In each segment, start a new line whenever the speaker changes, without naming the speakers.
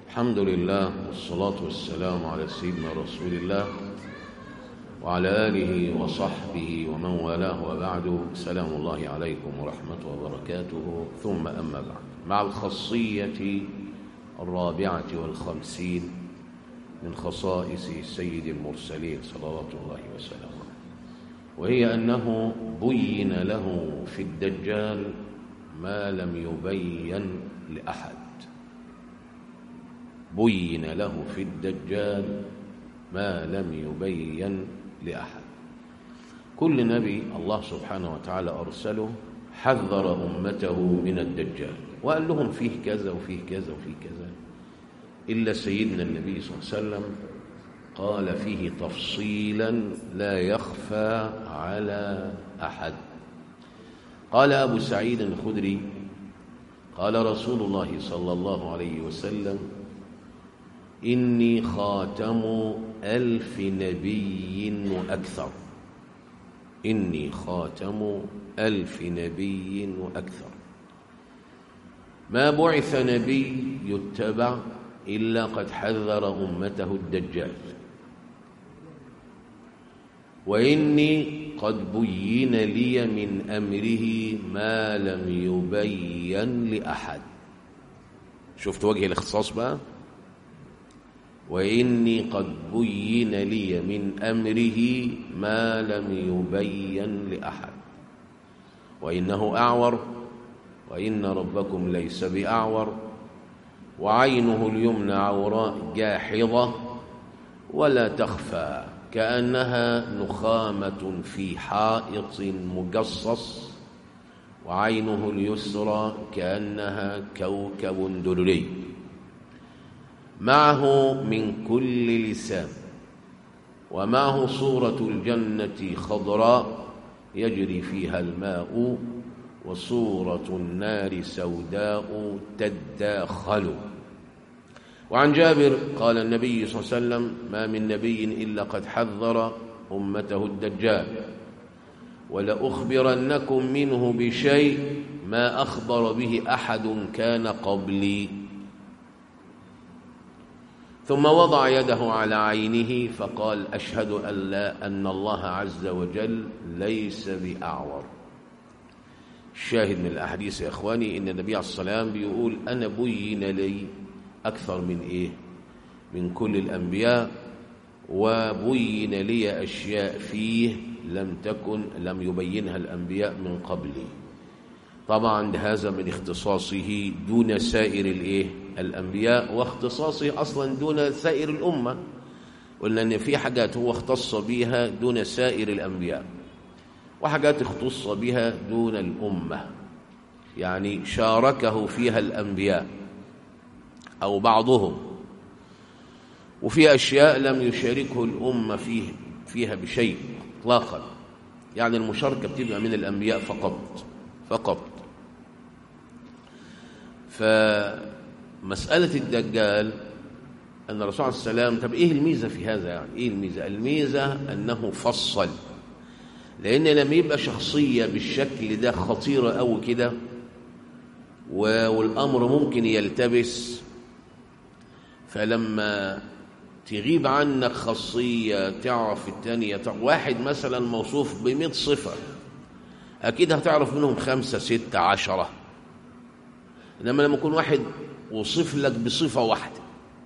الحمد لله والصلاة والسلام على سيدنا رسول الله وعلى آله وصحبه ومن والاه وبعد سلام الله عليكم ورحمته وبركاته ثم أما بعد مع الخاصية الرابعة والخمسين من خصائص سيد المرسلين صلوات الله وسلامه وهي أنه بين له في الدجال ما لم يبين لأحد بين له في الدجال ما لم يبين لأحد كل نبي الله سبحانه وتعالى أرسله حذر أمته من الدجال وقال لهم فيه كذا وفيه كذا وفيه كذا إلا سيدنا النبي صلى الله عليه وسلم قال فيه تفصيلا لا يخفى على أحد قال أبو سعيد الخدري قال رسول الله صلى الله عليه وسلم إني خاتم ألف نبي وأكثر إني خاتم ألف نبي وأكثر ما بعث نبي يتبع إلا قد حذر أمته الدجال وإني قد بين لي من أمره ما لم يبين لأحد شفت وجه الاختصاص بقى وإني قد بين لي من أمره ما لم يبين لأحد وإنه أعور وإن ربكم ليس بأعور وعينه اليمنى عوراء جاحظة ولا تخفى كأنها نخامة في حائط مجصص وعينه اليسرى كأنها كوكب دري معه من كل لسان ومعه صورة الجنة خضراء يجري فيها الماء وصورة النار سوداء تداخل وعن جابر قال النبي صلى الله عليه وسلم ما من نبي إلا قد حذر أمته الدجال ولأخبرنكم منه بشيء ما أخبر به أحد كان قبلي ثم وضع يده على عينه فقال أشهد أن لا أن الله عز وجل ليس بأعور الشاهد من الأحاديث يا إخواني إن النبي عليه الصلاة والسلام بيقول أنا بين لي أكثر من إيه من كل الأنبياء وبين لي أشياء فيه لم تكن لم يبينها الأنبياء من قبلي طبعا هذا من اختصاصه دون سائر الإيه الأنبياء واختصاصه أصلا دون سائر الأمة قلنا أن في حاجات هو اختص بها دون سائر الأنبياء وحاجات اختص بها دون الأمة يعني شاركه فيها الأنبياء أو بعضهم وفي أشياء لم يشاركه الأمة فيه فيها بشيء اطلاقا يعني المشاركة بتبقى من الأنبياء فقط فقط فمسألة الدجال أن الرسول عليه السلام طب إيه الميزة في هذا يعني إيه الميزة الميزة أنه فصل لأن لما يبقى شخصية بالشكل ده خطيرة أوي كده والأمر ممكن يلتبس فلما تغيب عنك خاصية تعرف التانية واحد مثلا موصوف بمئة صفة أكيد هتعرف منهم خمسة ستة عشرة إنما لما يكون واحد وصف لك بصفة واحدة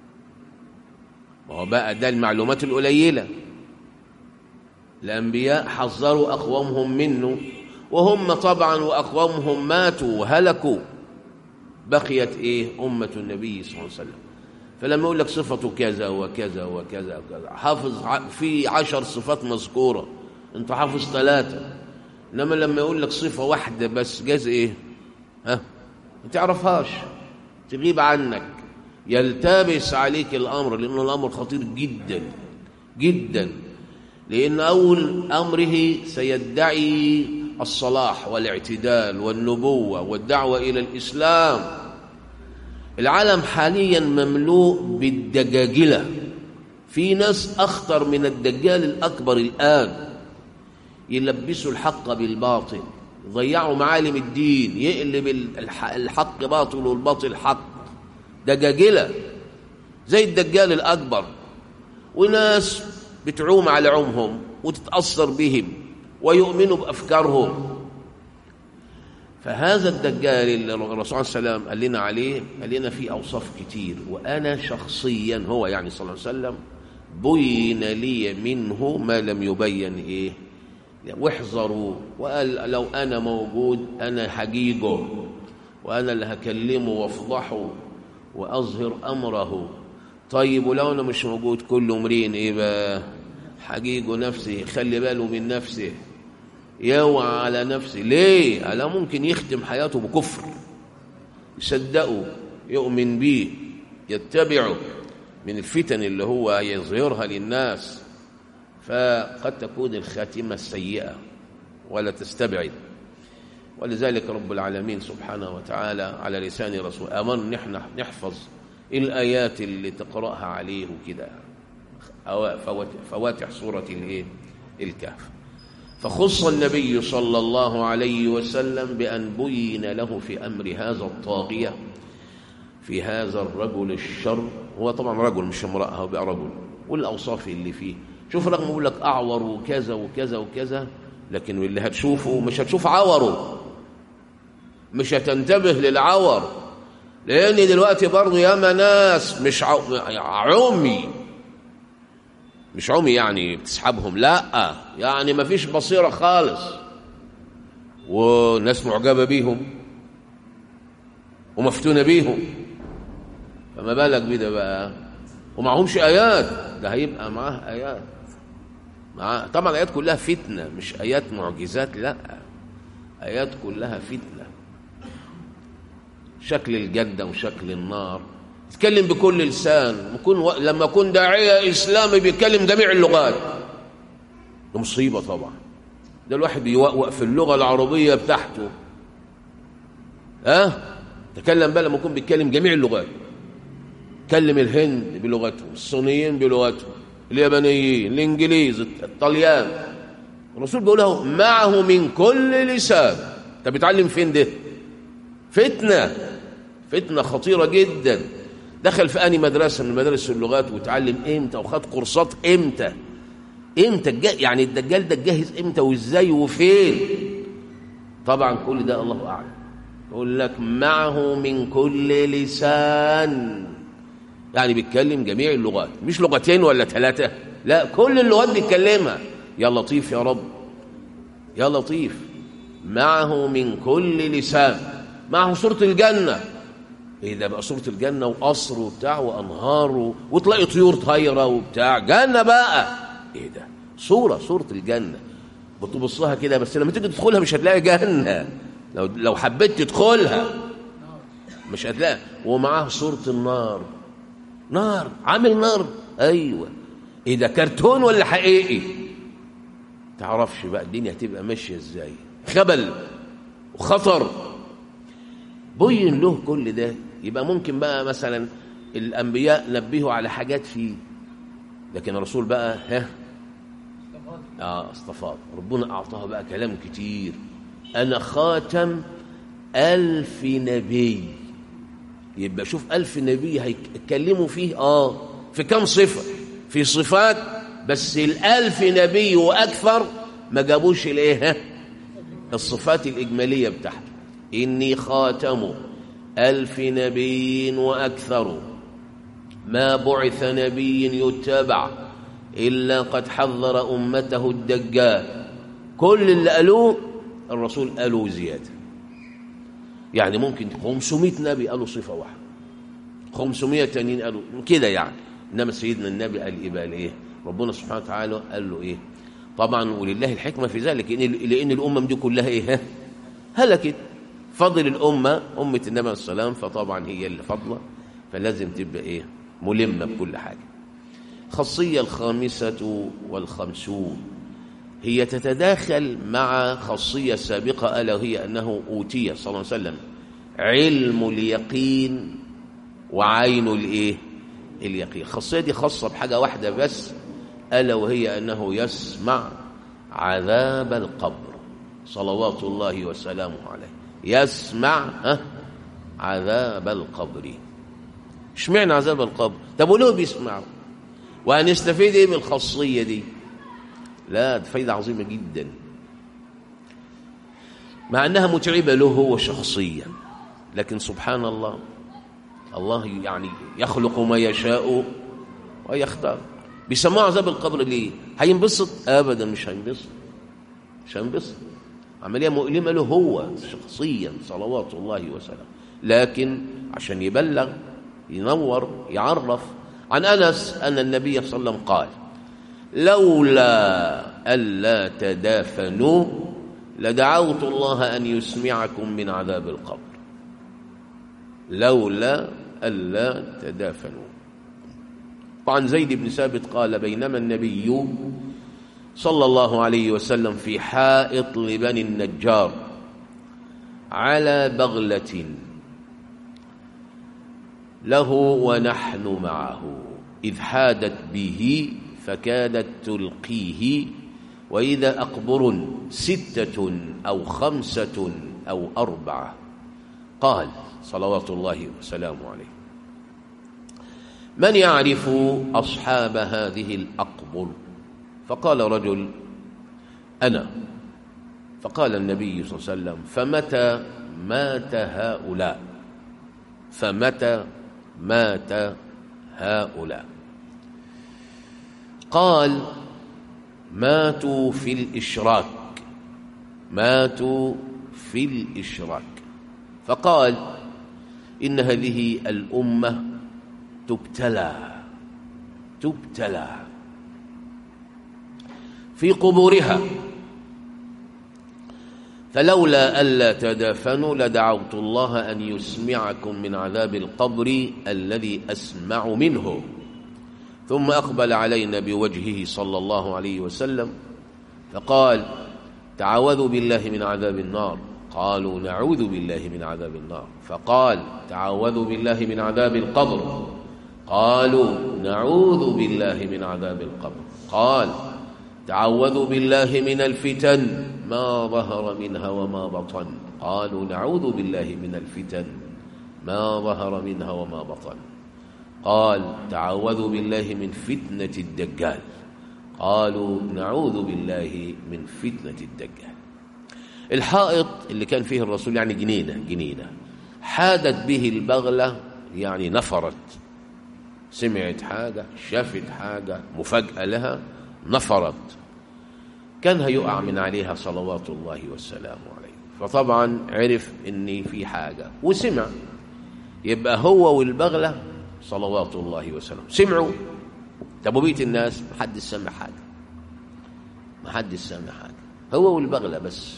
وهو بقى ده المعلومات القليلة الأنبياء حذروا أقوامهم منه وهم طبعا وأقوامهم ماتوا وهلكوا بقيت إيه أمة النبي صلى الله عليه وسلم فلما يقول لك صفته كذا وكذا وكذا وكذا حافظ في عشر صفات مذكورة انت حافظ ثلاثة انما لما يقول لك صفة واحدة بس جاز ايه ها ما تعرفهاش تغيب عنك يلتبس عليك الامر لان الامر خطير جدا جدا لان اول امره سيدعي الصلاح والاعتدال والنبوة والدعوة الى الاسلام العالم حاليا مملوء بالدجاجلة في ناس أخطر من الدجال الأكبر الآن يلبسوا الحق بالباطل يضيعوا معالم الدين يقلب الحق باطل والباطل حق دجاجلة زي الدجال الأكبر وناس بتعوم على عمهم وتتأثر بهم ويؤمنوا بأفكارهم فهذا الدجال اللي الرسول صلى الله عليه وسلم قال لنا عليه قال لنا فيه أوصاف كتير وأنا شخصيا هو يعني صلى الله عليه وسلم بين لي منه ما لم يبين إيه واحذروا وقال لو أنا موجود أنا حجيجه وأنا اللي هكلمه وافضحه وأظهر أمره طيب ولو أنا مش موجود كل امرين إيه بقى حجيجه نفسه خلي باله من نفسه يوعى على نفسه ليه على ممكن يختم حياته بكفر يصدقه يؤمن به يتبعه من الفتن اللي هو يظهرها للناس فقد تكون الخاتمة السيئة ولا تستبعد ولذلك رب العالمين سبحانه وتعالى على لسان رسول أمر نحن نحفظ الآيات اللي تقرأها عليه كده فواتح سورة الايه الكهف فخص النبي صلى الله عليه وسلم بأن بين له في أمر هذا الطاغية في هذا الرجل الشر هو طبعا رجل مش امرأة هو بقى رجل والأوصاف اللي فيه شوف رغم يقول لك أعور وكذا وكذا وكذا لكن اللي هتشوفه مش هتشوف عوره مش هتنتبه للعور لأن دلوقتي برضه ياما ناس مش عمي مش عمي يعني بتسحبهم لا يعني ما فيش بصيرة خالص وناس معجبة بيهم ومفتونة بيهم فما بالك بده بقى ومعهمش آيات ده هيبقى معاه آيات معاه طبعا الآيات كلها فتنة مش آيات معجزات لا آيات كلها فتنة شكل الجنة وشكل النار يتكلم بكل لسان مكون و... لما يكون داعية إسلامي بيتكلم جميع اللغات ده مصيبة طبعا ده الواحد بيوقوق في اللغة العربية بتاعته ها أه؟ تكلم بقى لما يكون بيتكلم جميع اللغات كلم الهند بلغتهم الصينيين بلغتهم اليابانيين الانجليز الطليان الرسول بيقول له معه من كل لسان انت بتعلم فين ده فتنه فتنه خطيره جدا دخل في اني مدرسه من مدارس اللغات وتعلم امتى وخد كورسات امتى امتى يعني الدجال ده جاهز امتى وازاي وفين طبعا كل ده الله اعلم يقول لك معه من كل لسان يعني بيتكلم جميع اللغات مش لغتين ولا ثلاثة لا كل اللغات بيتكلمها يا لطيف يا رب يا لطيف معه من كل لسان معه صورة الجنة ايه ده بقى صورة الجنة وقصر وبتاع وأنهار وتلاقي طيور طايرة وبتاع جنة بقى ايه ده صورة صورة الجنة بتبص لها كده بس لما تيجي تدخلها مش هتلاقي جنة لو لو حبيت تدخلها مش هتلاقي ومعاه صورة النار نار عامل نار ايوه ايه ده كرتون ولا حقيقي تعرفش بقى الدنيا هتبقى ماشيه ازاي خبل وخطر بين له كل ده يبقى ممكن بقى مثلا الانبياء نبهوا على حاجات فيه لكن الرسول بقى ها اه استفاض ربنا اعطاها بقى كلام كتير انا خاتم الف نبي يبقى شوف ألف نبي هيتكلموا فيه آه في كم صفة في صفات بس الألف نبي وأكثر ما جابوش الإيه الصفات الإجمالية بتاعته إني خاتم ألف نبي وأكثر ما بعث نبي يتبع إلا قد حذر أمته الدجال كل اللي قالوه الرسول قالوا زياده يعني ممكن 500 نبي قالوا صفة واحدة 500 تانيين قالوا كده يعني إنما سيدنا النبي قال إيه بقى إيه ربنا سبحانه وتعالى قال له إيه طبعا ولله الحكمة في ذلك لأن الأمم دي كلها إيه هلكت فضل الأمة أمة النبي عليه السلام فطبعا هي اللي فضلة فلازم تبقى إيه ملمة بكل حاجة خاصية الخامسة والخمسون هي تتداخل مع خاصية سابقة ألا وهي أنه أوتي صلى الله عليه وسلم علم اليقين وعين الإيه؟ اليقين الخاصية دي خاصة بحاجة واحدة بس ألا وهي أنه يسمع عذاب القبر صلوات الله وسلامه عليه يسمع ها عذاب القبر اشمعنى عذاب القبر طب وليه بيسمعوا وهنستفيد ايه من الخاصيه دي لا ده فايده عظيمه جدا مع انها متعبه له هو شخصيا لكن سبحان الله الله يعني يخلق ما يشاء ويختار بيسموه عذاب القبر ليه هينبسط ابدا مش هينبسط مش هينبسط عمليه مؤلمه له هو شخصيا صلوات الله وسلامه لكن عشان يبلغ ينور يعرف عن انس ان النبي صلى الله عليه وسلم قال لولا الا تدافنوا لدعوت الله ان يسمعكم من عذاب القبر لولا الا تدافنوا وعن زيد بن ثابت قال بينما النبي صلى الله عليه وسلم في حائط لبني النجار على بغلة له ونحن معه إذ حادت به فكادت تلقيه وإذا أقبر ستة أو خمسة أو أربعة قال صلوات الله وسلامه عليه من يعرف أصحاب هذه الأقبر فقال رجل أنا فقال النبي صلى الله عليه وسلم فمتى مات هؤلاء فمتى مات هؤلاء قال ماتوا في الإشراك ماتوا في الإشراك فقال إن هذه الأمة تبتلى تبتلى في قبورها فلولا ألا تدافنوا لدعوت الله أن يسمعكم من عذاب القبر الذي أسمع منه ثم أقبل علينا بوجهه صلى الله عليه وسلم فقال تعوذوا بالله من عذاب النار قالوا نعوذ بالله من عذاب النار فقال تعوذوا بالله من عذاب القبر قالوا نعوذ بالله من عذاب القبر قال تعوذوا بالله من الفتن ما ظهر منها وما بطن قالوا نعوذ بالله من الفتن ما ظهر منها وما بطن قال تعوذوا بالله من فتنة الدجال قالوا نعوذ بالله من فتنة الدجال الحائط اللي كان فيه الرسول يعني جنينة جنينة حادت به البغلة يعني نفرت سمعت حاجة شافت حاجة مفاجأة لها نفرت كان هيقع من عليها صلوات الله والسلام عليه فطبعا عرف ان في حاجة وسمع يبقى هو والبغلة صلوات الله وسلامه سمعوا طب وبيت الناس محدش سمع حاجة محدش سمع حاجة هو والبغلة بس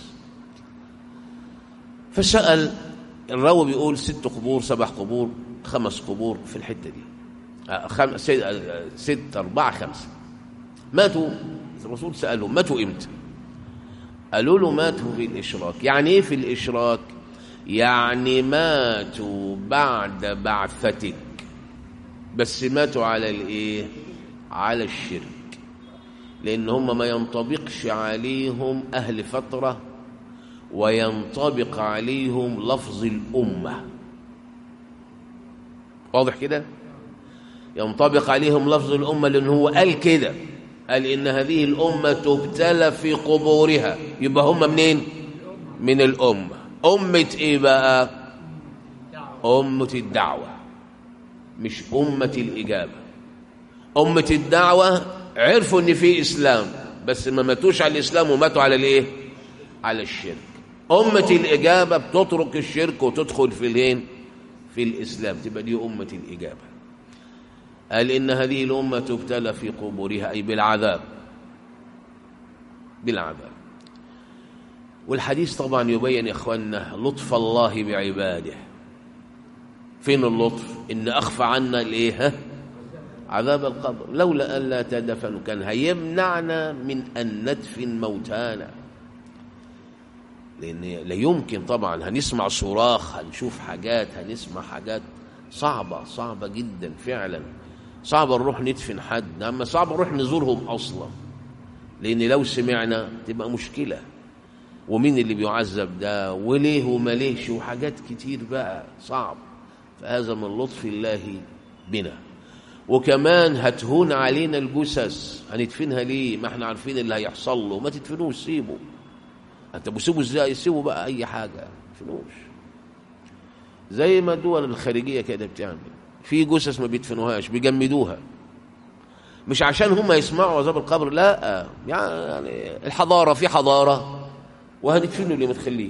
فسأل الراوي بيقول ست قبور سبع قبور خمس قبور في الحتة دي خم... ست... ست أربعة خمسة ماتوا الرسول سألهم ماتوا إمتى قالوا له ماتوا في الإشراك يعني إيه في الإشراك يعني ماتوا بعد بعثتك بس ماتوا على الإيه على الشرك لأن هم ما ينطبقش عليهم أهل فترة وينطبق عليهم لفظ الأمة واضح كده ينطبق عليهم لفظ الأمة لأن هو قال كده قال إن هذه الأمة تبتلى في قبورها يبقى هم منين من الأمة أمة إيه بقى أمة الدعوة مش أمة الإجابة أمة الدعوة عرفوا إن في إسلام بس ما ماتوش على الإسلام وماتوا على الإيه على الشرك أمة الإجابة بتترك الشرك وتدخل في الهين في الإسلام تبقى دي أمة الإجابة قال إن هذه الأمة تبتلى في قبورها أي بالعذاب بالعذاب والحديث طبعا يبين يا إخواننا لطف الله بعباده فين اللطف إن أخفى عنا الإيه عذاب القبر لولا أن لا تدفنوا كان هيمنعنا من أن ندفن موتانا لأن لا يمكن طبعا هنسمع صراخ هنشوف حاجات هنسمع حاجات صعبة صعبة جدا فعلا صعب نروح ندفن حد أما صعب نروح نزورهم أصلا لأن لو سمعنا تبقى مشكلة ومين اللي بيعذب ده وليه وما ليش وحاجات كتير بقى صعب فهذا من لطف الله بنا وكمان هتهون علينا الجثث هندفنها ليه ما احنا عارفين اللي هيحصل له ما تدفنوش سيبه انت بسيبه ازاي سيبه بقى اي حاجه ما تدفنوش زي ما الدول الخارجيه كده بتعمل في جثث ما بيدفنوهاش بيجمدوها مش عشان هم يسمعوا عذاب القبر لا يعني الحضاره في حضاره وهندفنه اللي ما تخليه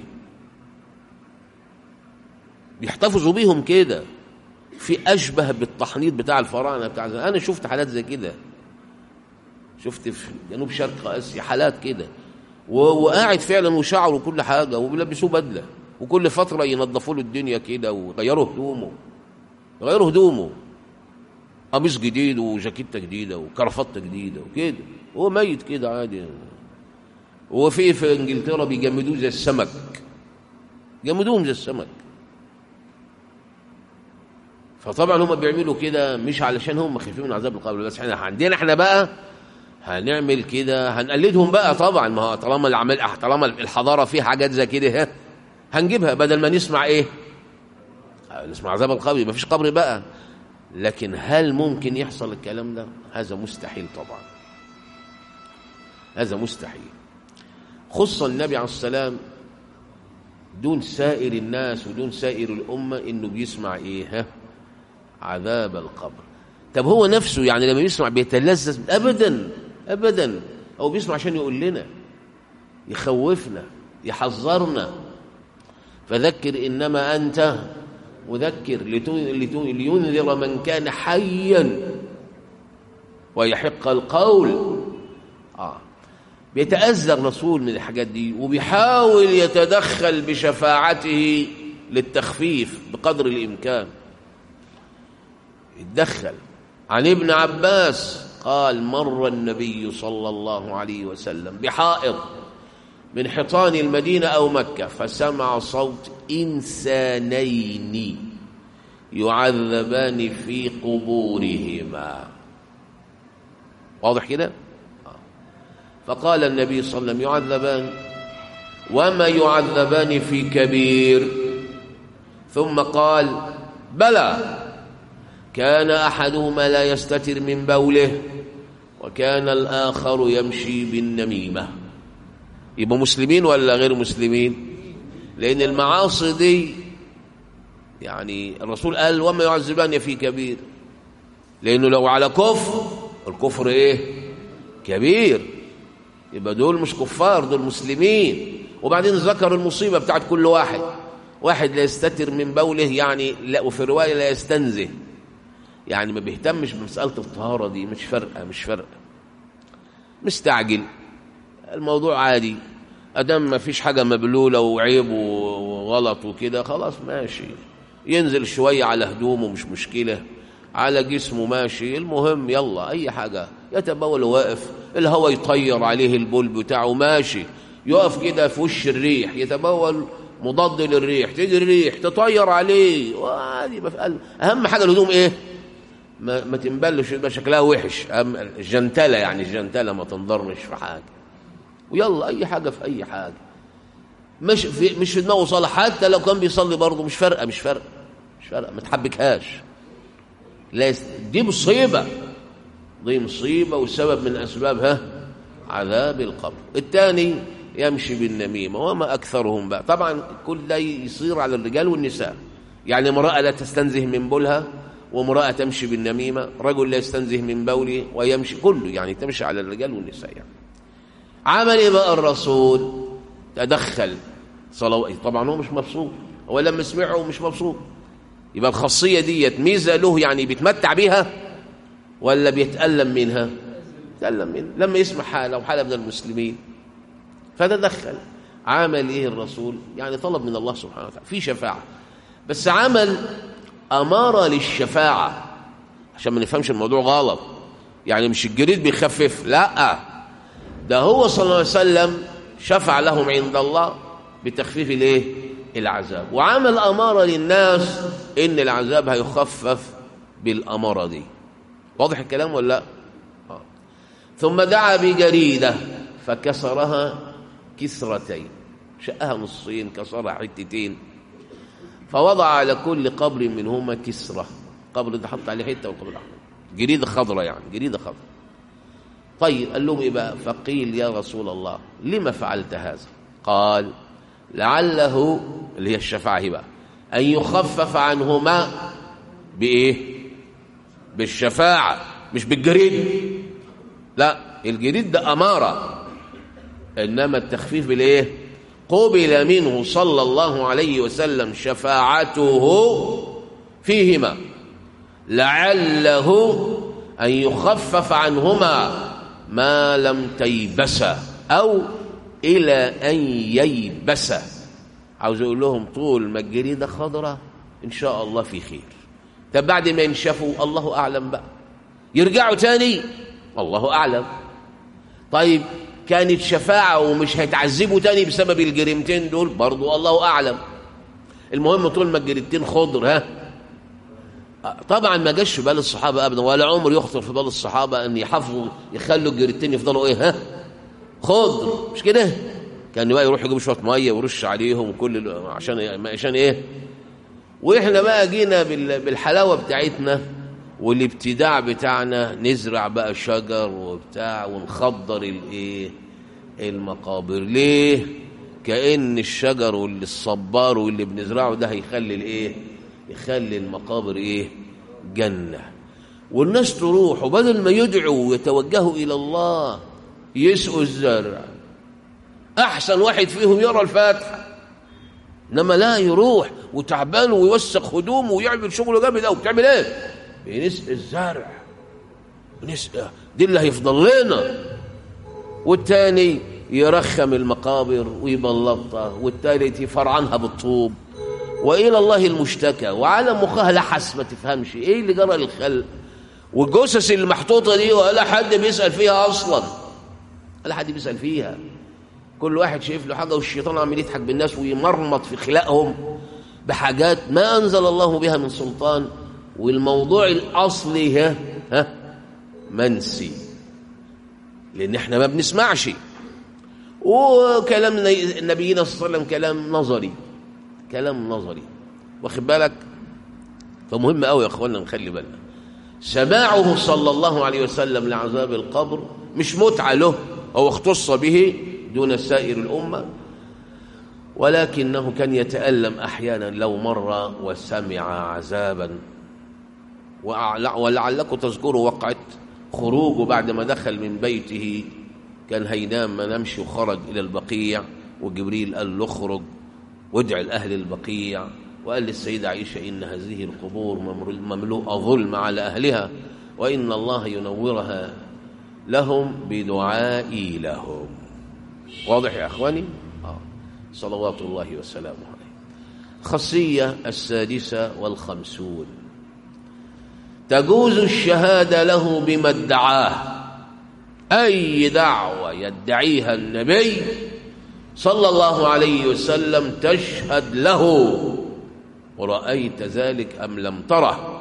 بيحتفظوا بيهم كده في اشبه بالتحنيط بتاع الفراعنه بتاع زمان انا شفت حالات زي كده شفت في جنوب شرق اسيا حالات كده وقاعد فعلا وشعره وكل حاجه وبيلبسوه بدله وكل فتره ينظفوا له الدنيا كده ويغيروا هدومه يغيروا هدومه قميص جديد وجاكيته جديده وكرافته جديده وكده هو ميت كده عادي وفي في انجلترا بيجمدوه زي السمك جمدوهم زي السمك فطبعا هم بيعملوا كده مش علشان هم خايفين من عذاب القبر بس احنا عندنا احنا بقى هنعمل كده هنقلدهم بقى طبعا ما هو طالما العمل طالما الحضاره فيها حاجات زي كده هنجيبها بدل ما نسمع ايه نسمع عذاب القبر ما فيش قبر بقى لكن هل ممكن يحصل الكلام ده هذا مستحيل طبعا هذا مستحيل خص النبي عليه السلام دون سائر الناس ودون سائر الأمة إنه بيسمع إيه ها عذاب القبر طب هو نفسه يعني لما يسمع بيتلذذ أبدا أبدا هو بيسمع عشان يقول لنا يخوفنا يحذرنا فذكر إنما أنت مذكر لينذر من كان حيا ويحق القول آه. بيتأذى الرسول من الحاجات دي وبيحاول يتدخل بشفاعته للتخفيف بقدر الإمكان يتدخل عن ابن عباس قال مر النبي صلى الله عليه وسلم بحائط من حيطان المدينة أو مكة فسمع صوت إنسانين يعذبان في قبورهما واضح كده فقال النبي صلى الله عليه وسلم يعذبان وما يعذبان في كبير ثم قال بلى كان أحدهما لا يستتر من بوله وكان الآخر يمشي بالنميمة يبقى مسلمين ولا غير مسلمين لأن المعاصي دي يعني الرسول قال وما يعذبان في كبير لأنه لو على كفر الكفر إيه كبير يبقى دول مش كفار دول مسلمين وبعدين ذكر المصيبة بتاعت كل واحد واحد لا يستتر من بوله يعني لا وفي رواية لا يستنزه يعني ما بيهتمش بمسألة الطهارة دي مش فارقة مش فارقة مستعجل الموضوع عادي أدام ما فيش حاجة مبلولة وعيب وغلط وكده خلاص ماشي ينزل شوية على هدومه مش مشكلة على جسمه ماشي المهم يلا أي حاجة يتبول واقف الهواء يطير عليه البول بتاعه ماشي يقف كده في وش الريح يتبول مضاد للريح تيجي الريح تطير عليه وهذه أهم حاجة الهدوم إيه ما, ما تنبلش يبقى شكلها وحش الجنتلة يعني الجنتلة ما تنضرش في حاجة ويلا أي حاجة في أي حاجة مش في مش في دماغه صلاة حتى لو كان بيصلي برضه مش فارقة مش فارقة مش فارقة ما تحبكهاش لا دي مصيبة دي مصيبة وسبب من أسبابها عذاب القبر الثاني يمشي بالنميمة وما أكثرهم بقى طبعا كل ده يصير على الرجال والنساء يعني امرأة لا تستنزه من بولها وامرأة تمشي بالنميمة رجل لا يستنزه من بوله ويمشي كله يعني تمشي على الرجال والنساء يعني عمل ايه بقى الرسول تدخل صلوات طبعا هو مش مبسوط هو لما سمعه مش مبسوط يبقى الخاصية ديت ميزة له يعني بيتمتع بيها ولا بيتألم منها يتألم منها لما يسمع حالة وحالة من المسلمين فتدخل عمل ايه الرسول يعني طلب من الله سبحانه وتعالى في شفاعة بس عمل أمارة للشفاعة عشان ما نفهمش الموضوع غلط يعني مش الجريد بيخفف لا ده هو صلى الله عليه وسلم شفع لهم عند الله بتخفيف الايه العذاب وعمل أمارة للناس إن العذاب هيخفف بالأمارة دي واضح الكلام ولا لا آه. ثم دعا بجريدة فكسرها كسرتين شقها نصين كسرها حتتين فوضع على كل قبر منهما كسرة القبر ده حط عليه حته والقبر ده جريده خضراء يعني جريده خضراء طيب قال لهم ايه بقى فقيل يا رسول الله لما فعلت هذا قال لعله اللي هي الشفاعه بقى ان يخفف عنهما بايه بالشفاعه مش بالجريد لا الجريد ده اماره انما التخفيف بالايه قبل منه صلى الله عليه وسلم شفاعته فيهما لعله ان يخفف عنهما ما لم تيبسا او الى ان ييبسا عاوز اقول لهم طول ما الجريده خضراء ان شاء الله في خير طب بعد ما ينشفوا الله اعلم بقى يرجعوا تاني الله اعلم طيب كانت شفاعه ومش هيتعذبوا تاني بسبب الجريمتين دول برضو الله اعلم المهم طول ما الجريمتين خضر ها طبعا ما جاش في بال الصحابه ابدا ولا عمر يخطر في بال الصحابه ان يحافظوا يخلوا الجريتين يفضلوا ايه ها خضر مش كده كان بقى يروح يجيب شويه ميه ويرش عليهم كل عشان عشان ايه واحنا بقى جينا بالحلاوه بتاعتنا والابتداع بتاعنا نزرع بقى شجر وبتاع ونخضر الايه المقابر ليه كأن الشجر واللي الصبار واللي بنزرعه ده هيخلي الايه يخلي المقابر ايه جنة والناس تروح وبدل ما يدعوا ويتوجهوا إلى الله يسقوا الزرع أحسن واحد فيهم يرى الفاتحة إنما لا يروح وتعبان ويوسخ هدومه ويعمل شغله جامد أوي بتعمل إيه؟ بنسقي الزرع نسقى دي اللي هيفضل لنا والتاني يرخم المقابر ويبلطها والتالت يفرعنها بالطوب والى الله المشتكى وعلى مخها لحس ما تفهمش ايه اللي جرى للخلق والجثث اللي محطوطه دي ولا حد بيسال فيها اصلا ولا حد بيسال فيها كل واحد شايف له حاجه والشيطان عمال يضحك بالناس ويمرمط في خلقهم بحاجات ما انزل الله بها من سلطان والموضوع الاصلي ها ها منسي لان احنا ما بنسمعش وكلام نبينا صلى الله عليه وسلم كلام نظري كلام نظري واخد بالك فمهم قوي يا اخوانا نخلي بالنا سماعه صلى الله عليه وسلم لعذاب القبر مش متعه له هو اختص به دون سائر الامه ولكنه كان يتالم احيانا لو مر وسمع عذابا ولعلكم تذكروا وقعه خروجه بعد ما دخل من بيته كان هينام ما نمشي وخرج الى البقيع وجبريل قال له اخرج وادع لأهل البقيع وقال للسيدة عائشة إن هذه القبور مملوءة ظلم على أهلها وإن الله ينورها لهم بدعائي لهم واضح يا أخواني آه. صلوات الله وسلامه عليه خاصية السادسة والخمسون تجوز الشهادة له بما ادعاه أي دعوة يدعيها النبي صلى الله عليه وسلم تشهد له ورأيت ذلك أم لم تره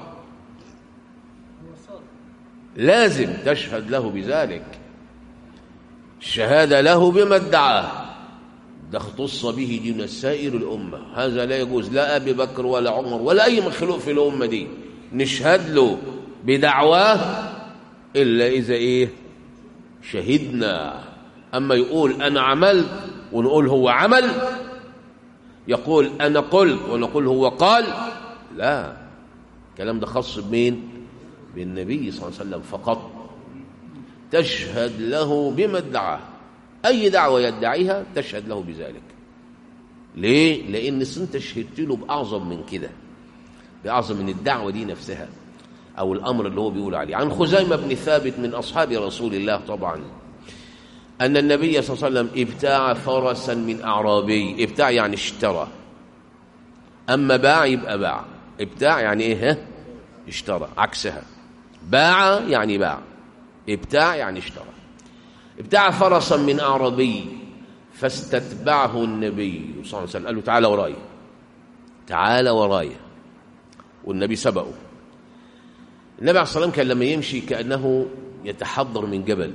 لازم تشهد له بذلك الشهادة له بما ادعاه ده اختص به دون سائر الأمة هذا لا يجوز لا أبي بكر ولا عمر ولا أي مخلوق في الأمة دي نشهد له بدعواه إلا إذا إيه شهدنا أما يقول أنا عملت ونقول هو عمل يقول أنا قلت ونقول هو قال لا الكلام ده خاص بمين بالنبي صلى الله عليه وسلم فقط تشهد له بما ادعاه أي دعوة يدعيها تشهد له بذلك ليه؟ لأن انت شهدت له بأعظم من كده بأعظم من الدعوة دي نفسها أو الأمر اللي هو بيقول عليه عن خزيمة بن ثابت من أصحاب رسول الله طبعا أن النبي صلى الله عليه وسلم ابتاع فرسا من أعرابي ابتاع يعني اشترى أما باع يبقى باع ابتاع يعني إيه ها؟ اشترى عكسها باع يعني باع ابتاع يعني اشترى ابتاع فرسا من أعرابي فاستتبعه النبي صلى الله عليه وسلم قال له تعالى ورايا تعالى ورايا والنبي سبقه النبي عليه الصلاة والسلام كان لما يمشي كأنه يتحضر من جبل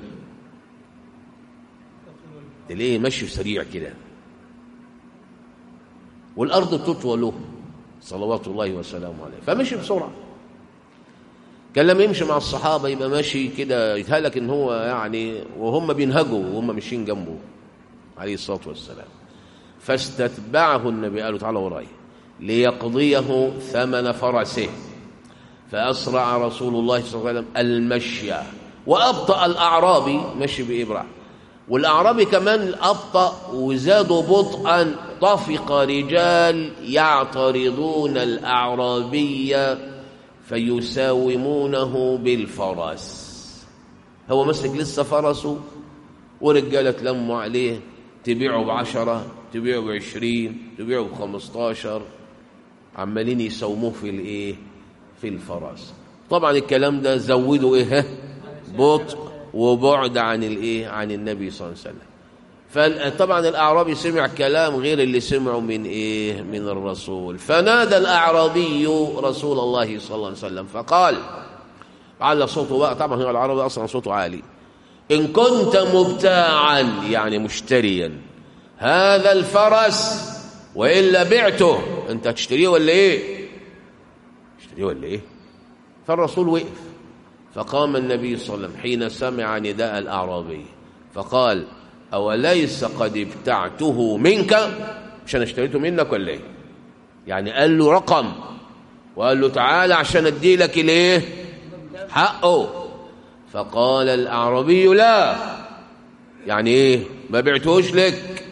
تلاقيه مشي سريع كده والأرض تطوى له صلوات الله وسلامه عليه فمشي بسرعة كان لما يمشي مع الصحابة يبقى ماشي كده يتهلك ان هو يعني وهم بينهجوا وهم ماشيين جنبه عليه الصلاة والسلام فاستتبعه النبي قال له تعالى وراي ليقضيه ثمن فرسه فأسرع رسول الله صلى الله عليه وسلم المشي وأبطأ الأعرابي مشي بإبرع والأعرابي كمان أبطأ وزادوا بطئا طفق رجال يعترضون الأعرابي فيساومونه بالفرس هو مسك لسه فرسه ورجالة تلموا عليه تبيعه بعشرة تبيعه بعشرين تبيعه بخمستاشر عمالين يساوموه في الايه في الفرس طبعا الكلام ده زودوا ايه بطء وبعد عن الايه عن النبي صلى الله عليه وسلم فطبعا الاعرابي سمع كلام غير اللي سمعه من ايه من الرسول فنادى الاعرابي رسول الله صلى الله عليه وسلم فقال على صوته بقى طبعا هو العربي اصلا صوته عالي ان كنت مبتاعا يعني مشتريا هذا الفرس والا بعته انت هتشتريه ولا ايه تشتريه ولا ايه فالرسول وقف فقام النبي صلى الله عليه وسلم حين سمع نداء الاعرابي فقال أوليس قد ابتعته منك مش أنا اشتريته منك ولا إيه يعني قال له رقم وقال له تعالى عشان أدي لك الإيه حقه فقال الأعرابي لا يعني إيه ما بعتوش لك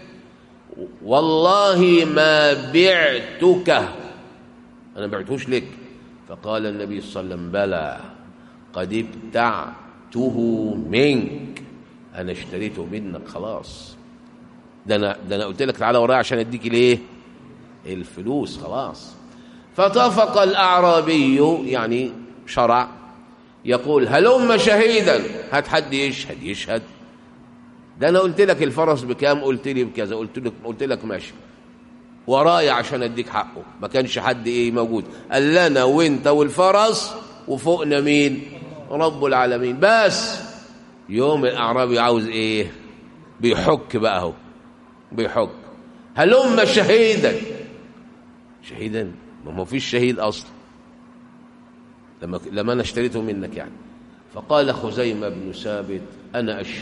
والله ما بعتك أنا بعتوش لك فقال النبي صلى الله عليه وسلم بلى قد ابتعته منك انا اشتريته منك خلاص ده انا ده انا قلت لك تعالى ورايا عشان اديك الايه الفلوس خلاص فطفق الاعرابي يعني شرع يقول هلم شهيدا هات حد يشهد يشهد ده انا قلت لك الفرس بكام قلت لي بكذا قلت لك قلت لك ماشي ورايا عشان اديك حقه ما كانش حد ايه موجود قال لنا وانت والفرس وفوقنا مين رب العالمين بس يوم الاعرابي عاوز ايه بيحك بقى اهو بيحك هلم شهيدا شهيدا ما هو فيش شهيد اصلا لما لما انا اشتريته منك يعني فقال خزيمه بن ثابت انا اشهد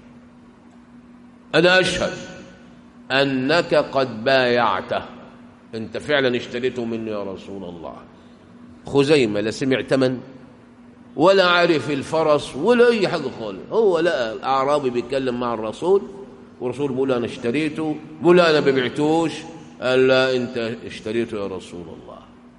انا اشهد انك قد بايعته انت فعلا اشتريته مني يا رسول الله خزيمه لا سمع ثمن ولا عرف الفرس ولا اي حاجه خالص هو لقى الاعرابي بيتكلم مع الرسول والرسول بيقول انا اشتريته بيقول انا ما بعتوش قال لا انت اشتريته يا رسول الله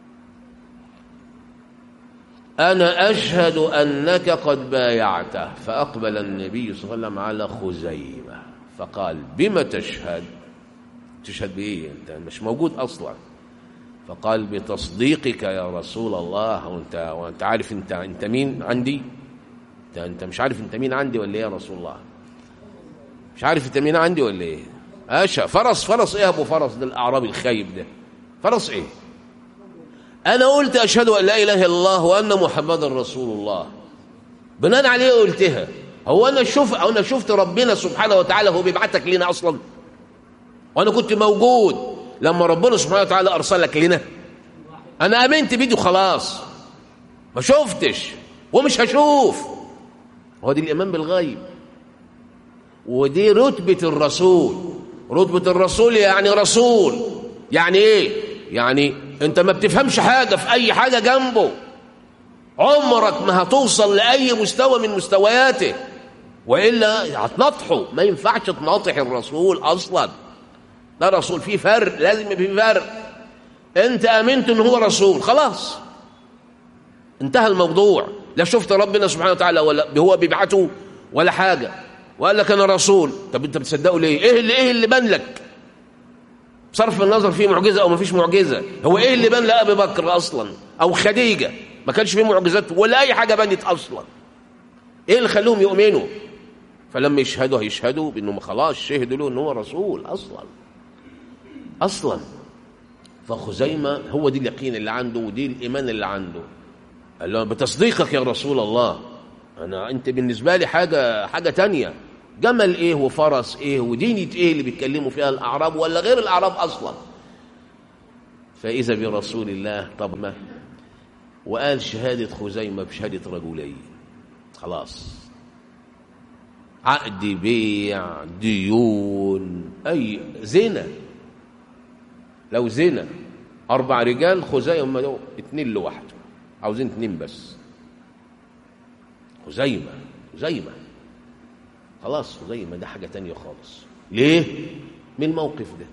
انا اشهد انك قد بايعته فاقبل النبي صلى الله عليه وسلم على خزيمه فقال بما تشهد تشهد بايه انت مش موجود اصلا فقال بتصديقك يا رسول الله وانت وانت عارف انت انت مين عندي انت انت مش عارف انت مين عندي ولا ايه يا رسول الله مش عارف انت مين عندي ولا ايه اشا فرس فرس ايه يا ابو فرس ده الاعرابي الخايب ده فرس ايه انا قلت اشهد ان لا اله الا الله وان محمدا رسول الله بناء عليه قلتها هو انا شوف انا شفت ربنا سبحانه وتعالى هو بيبعتك لنا اصلا وانا كنت موجود لما ربنا سبحانه وتعالى ارسلك لنا انا امنت بيدي خلاص ما شفتش ومش هشوف هو دي الايمان بالغيب ودي رتبه الرسول رتبه الرسول يعني رسول يعني ايه يعني انت ما بتفهمش حاجه في اي حاجه جنبه عمرك ما هتوصل لاي مستوى من مستوياته والا هتنطحه ما ينفعش تناطح الرسول اصلا ده رسول في فرق لازم في فرق انت امنت ان هو رسول خلاص انتهى الموضوع لا شفت ربنا سبحانه وتعالى ولا هو بيبعته ولا حاجه وقال لك انا رسول طب انت بتصدقه ليه ايه اللي ايه اللي بان لك صرف النظر فيه معجزه او ما فيش معجزه هو ايه اللي بان لابي بكر اصلا او خديجه ما كانش فيه معجزات ولا اي حاجه بانت اصلا ايه اللي خلوهم يؤمنوا فلما يشهدوا هيشهدوا بانهم خلاص شهدوا له ان هو رسول اصلا اصلا فخزيمه هو دي اليقين اللي عنده ودي الايمان اللي عنده قال له بتصديقك يا رسول الله انا انت بالنسبه لي حاجه حاجه تانية جمل ايه وفرس ايه ودينة ايه اللي بيتكلموا فيها الاعراب ولا غير الاعراب اصلا فاذا برسول الله طب ما وقال شهادة خزيمة بشهادة رجلين خلاص عقد بيع ديون أي زنا لو زنا أربع رجال خزيمة دول اتنين لوحده عاوزين اتنين بس خزيمة خزيمة خلاص خزيمة ده حاجة تانية خالص ليه؟ من الموقف ده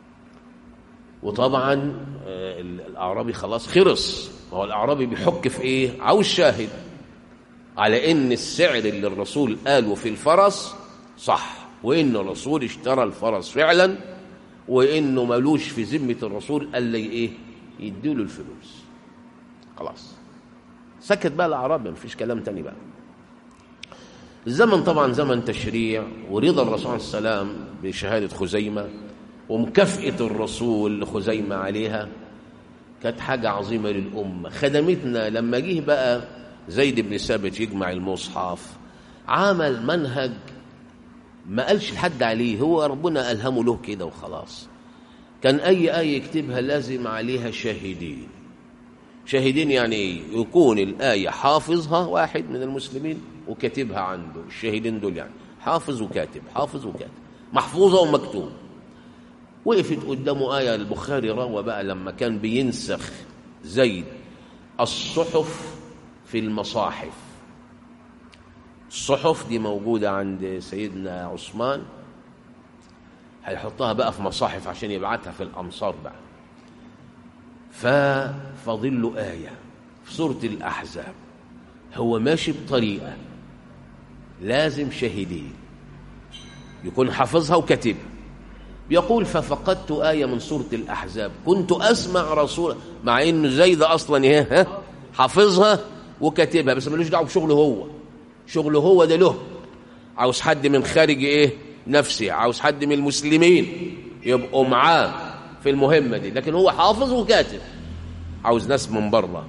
وطبعا آه، الأعرابي خلاص خرص ما هو الأعرابي بيحك في إيه؟ عاوز شاهد على إن السعر اللي الرسول قاله في الفرس صح وإن الرسول اشترى الفرس فعلا وإنه ملوش في ذمة الرسول قال لي إيه؟ يديله الفلوس خلاص سكت بقى الأعرابي مفيش كلام تاني بقى الزمن طبعا زمن تشريع ورضا الرسول عليه السلام بشهادة خزيمة ومكافأة الرسول لخزيمة عليها كانت حاجة عظيمة للأمة خدمتنا لما جه بقى زيد بن ثابت يجمع المصحف عمل منهج ما قالش لحد عليه هو ربنا ألهمه له كده وخلاص كان أي آية يكتبها لازم عليها شاهدين شاهدين يعني ايه يكون الآية حافظها واحد من المسلمين وكاتبها عنده الشاهدين دول يعني حافظ وكاتب حافظ وكاتب محفوظة ومكتوب وقفت قدامه آية البخاري روى بقى لما كان بينسخ زيد الصحف في المصاحف الصحف دي موجودة عند سيدنا عثمان هيحطها بقى في مصاحف عشان يبعتها في الأمصار بقى ففاضل له آية في سورة الأحزاب هو ماشي بطريقة لازم شاهدين يكون حافظها وكاتبها يقول ففقدت آية من سورة الأحزاب كنت أسمع رسول مع إنه زيد أصلا إيه ها حافظها وكاتبها بس ملوش دعوة بشغله هو شغله هو ده له عاوز حد من خارج إيه نفسي عاوز حد من المسلمين يبقوا معاه في المهمة دي لكن هو حافظ وكاتب عاوز ناس من بره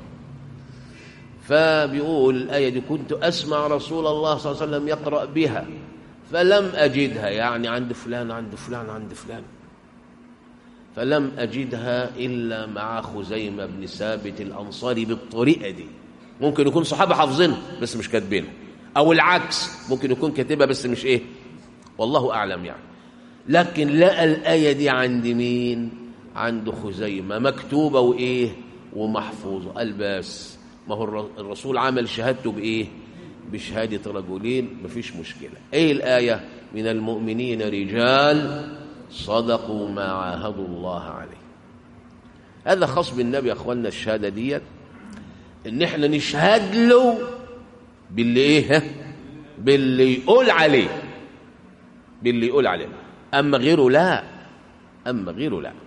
فبيقول الآية دي كنت أسمع رسول الله صلى الله عليه وسلم يقرأ بها فلم أجدها يعني عند فلان عند فلان عند فلان فلم أجدها إلا مع خزيمة بن ثابت الأنصاري بالطريقة دي ممكن يكون صحابة حافظينها بس مش كاتبينها أو العكس ممكن يكون كاتبها بس مش إيه والله أعلم يعني لكن لقى الآية دي عند مين عند خزيمة مكتوبة وإيه ومحفوظة قال بس ما هو الرسول عمل شهادته بإيه بشهادة رجلين مفيش مشكلة إيه الآية من المؤمنين رجال صدقوا ما عاهدوا الله عليه هذا خاص بالنبي يا أخوانا الشهادة ديت إن إحنا نشهد له باللي إيه باللي يقول عليه باللي يقول عليه أما غيره لا أما غيره لا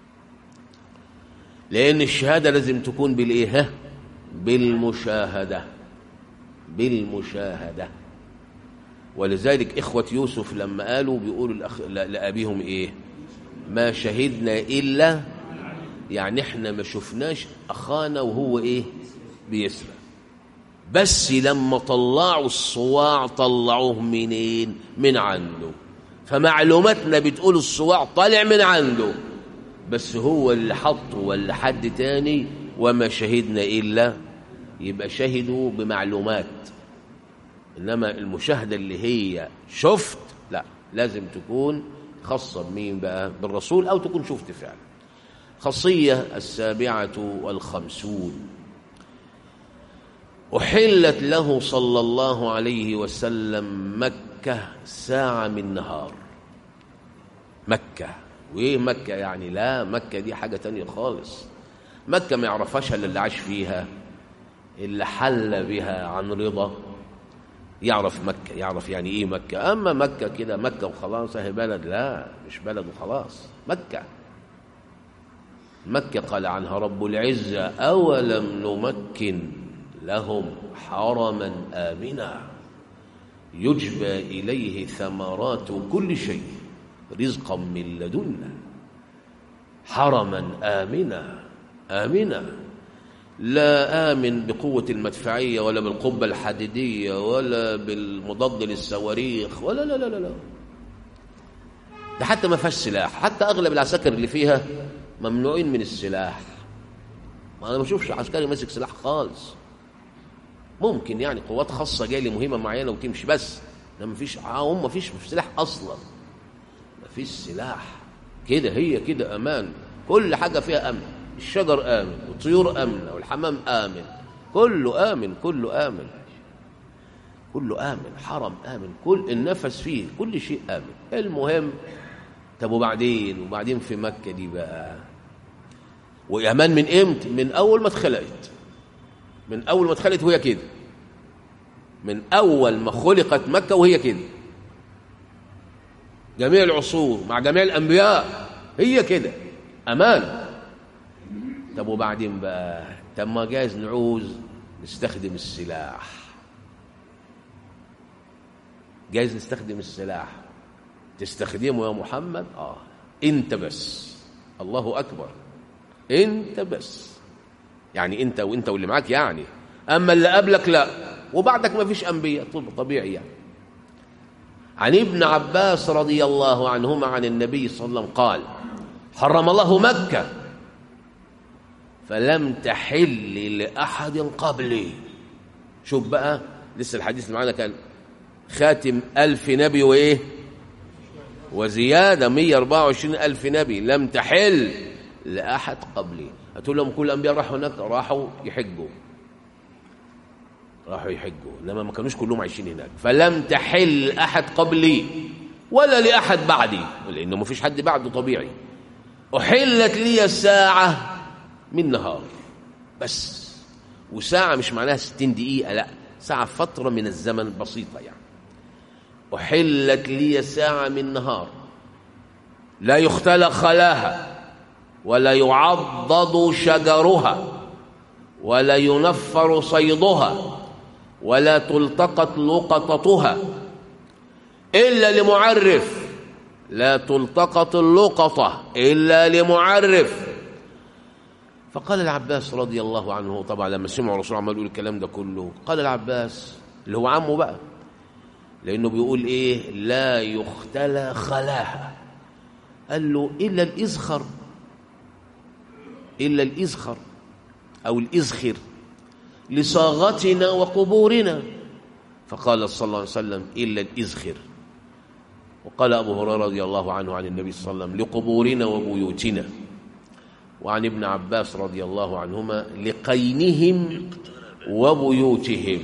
لأن الشهادة لازم تكون بالإيه بالمشاهدة بالمشاهدة ولذلك إخوة يوسف لما قالوا بيقولوا لأخ... لأبيهم إيه ما شهدنا إلا يعني إحنا ما شفناش أخانا وهو إيه بيسرق بس لما طلعوا الصواع طلعوه منين من عنده فمعلوماتنا بتقول الصواع طالع من عنده بس هو اللي حطه ولا حد تاني وما شهدنا إلا يبقى شهدوا بمعلومات إنما المشاهدة اللي هي شفت لا لازم تكون خاصة بمين بقى بالرسول أو تكون شفت فعلا خاصية السابعة والخمسون أحلت له صلى الله عليه وسلم مكة ساعة من نهار مكة وإيه مكة يعني لا مكة دي حاجة تانية خالص مكة ما يعرفهاش إلا اللي عاش فيها اللي حل بها عن رضا يعرف مكة يعرف يعني إيه مكة أما مكة كده مكة وخلاص هي بلد لا مش بلد وخلاص مكة مكة قال عنها رب العزة أولم نمكن لهم حرما آمنا يجبى إليه ثمرات كل شيء رزقا من لدنا حرما آمنا آمنا لا آمن بقوة المدفعية ولا بالقبة الحديدية ولا بالمضاد للصواريخ ولا لا لا لا لا ده حتى ما فيهاش سلاح حتى أغلب العساكر اللي فيها ممنوعين من السلاح ما انا ما بشوفش عسكري ماسك سلاح خالص ممكن يعني قوات خاصه جايه لمهمه معينه وتمشي بس ده ما فيش هم ما فيش سلاح اصلا ما فيش سلاح كده هي كده امان كل حاجه فيها امن الشجر امن والطيور امنه والحمام امن كله امن كله امن كله امن حرم امن كل النفس فيه كل شيء امن المهم طب وبعدين وبعدين في مكه دي بقى وامان من امتى من اول ما اتخلقت من اول ما اتخلقت وهي كده من اول ما خلقت مكه وهي كده جميع العصور مع جميع الانبياء هي كده امان طب وبعدين بقى طب ما جايز نعوز نستخدم السلاح جايز نستخدم السلاح تستخدمه يا محمد اه انت بس الله اكبر انت بس يعني انت وانت واللي معاك يعني اما اللي قبلك لا وبعدك ما فيش انبياء طبيعي يعني عن ابن عباس رضي الله عنهما عن النبي صلى الله عليه وسلم قال حرم الله مكة فلم تحل لأحد قبلي شوف بقى لسه الحديث اللي معانا كان خاتم ألف نبي وإيه وزيادة 124 ألف نبي لم تحل لأحد قبلي هتقول لهم كل الأنبياء راحوا هناك راحوا يحجوا راحوا يحجوا انما ما كانوش كلهم عايشين هناك فلم تحل احد قبلي ولا لاحد بعدي لانه ما فيش حد بعده طبيعي احلت لي الساعه من نهار بس وساعه مش معناها 60 دقيقه لا ساعه فتره من الزمن بسيطه يعني احلت لي ساعه من نهار لا يختلى خلاها ولا يعضد شجرها ولا ينفر صيدها ولا تلتقط لقطتها إلا لمعرف لا تلتقط اللقطة إلا لمعرف فقال العباس رضي الله عنه طبعا لما سمعوا الرسول عمال يقول الكلام ده كله قال العباس اللي هو عمه بقى لأنه بيقول إيه لا يختلى خلاها قال له إلا الإزخر إلا الإزخر أو الإزخر لصاغتنا وقبورنا فقال صلى الله عليه وسلم إلا الإزخر وقال أبو هريرة رضي الله عنه عن النبي صلى الله عليه وسلم لقبورنا وبيوتنا وعن ابن عباس رضي الله عنهما لقينهم وبيوتهم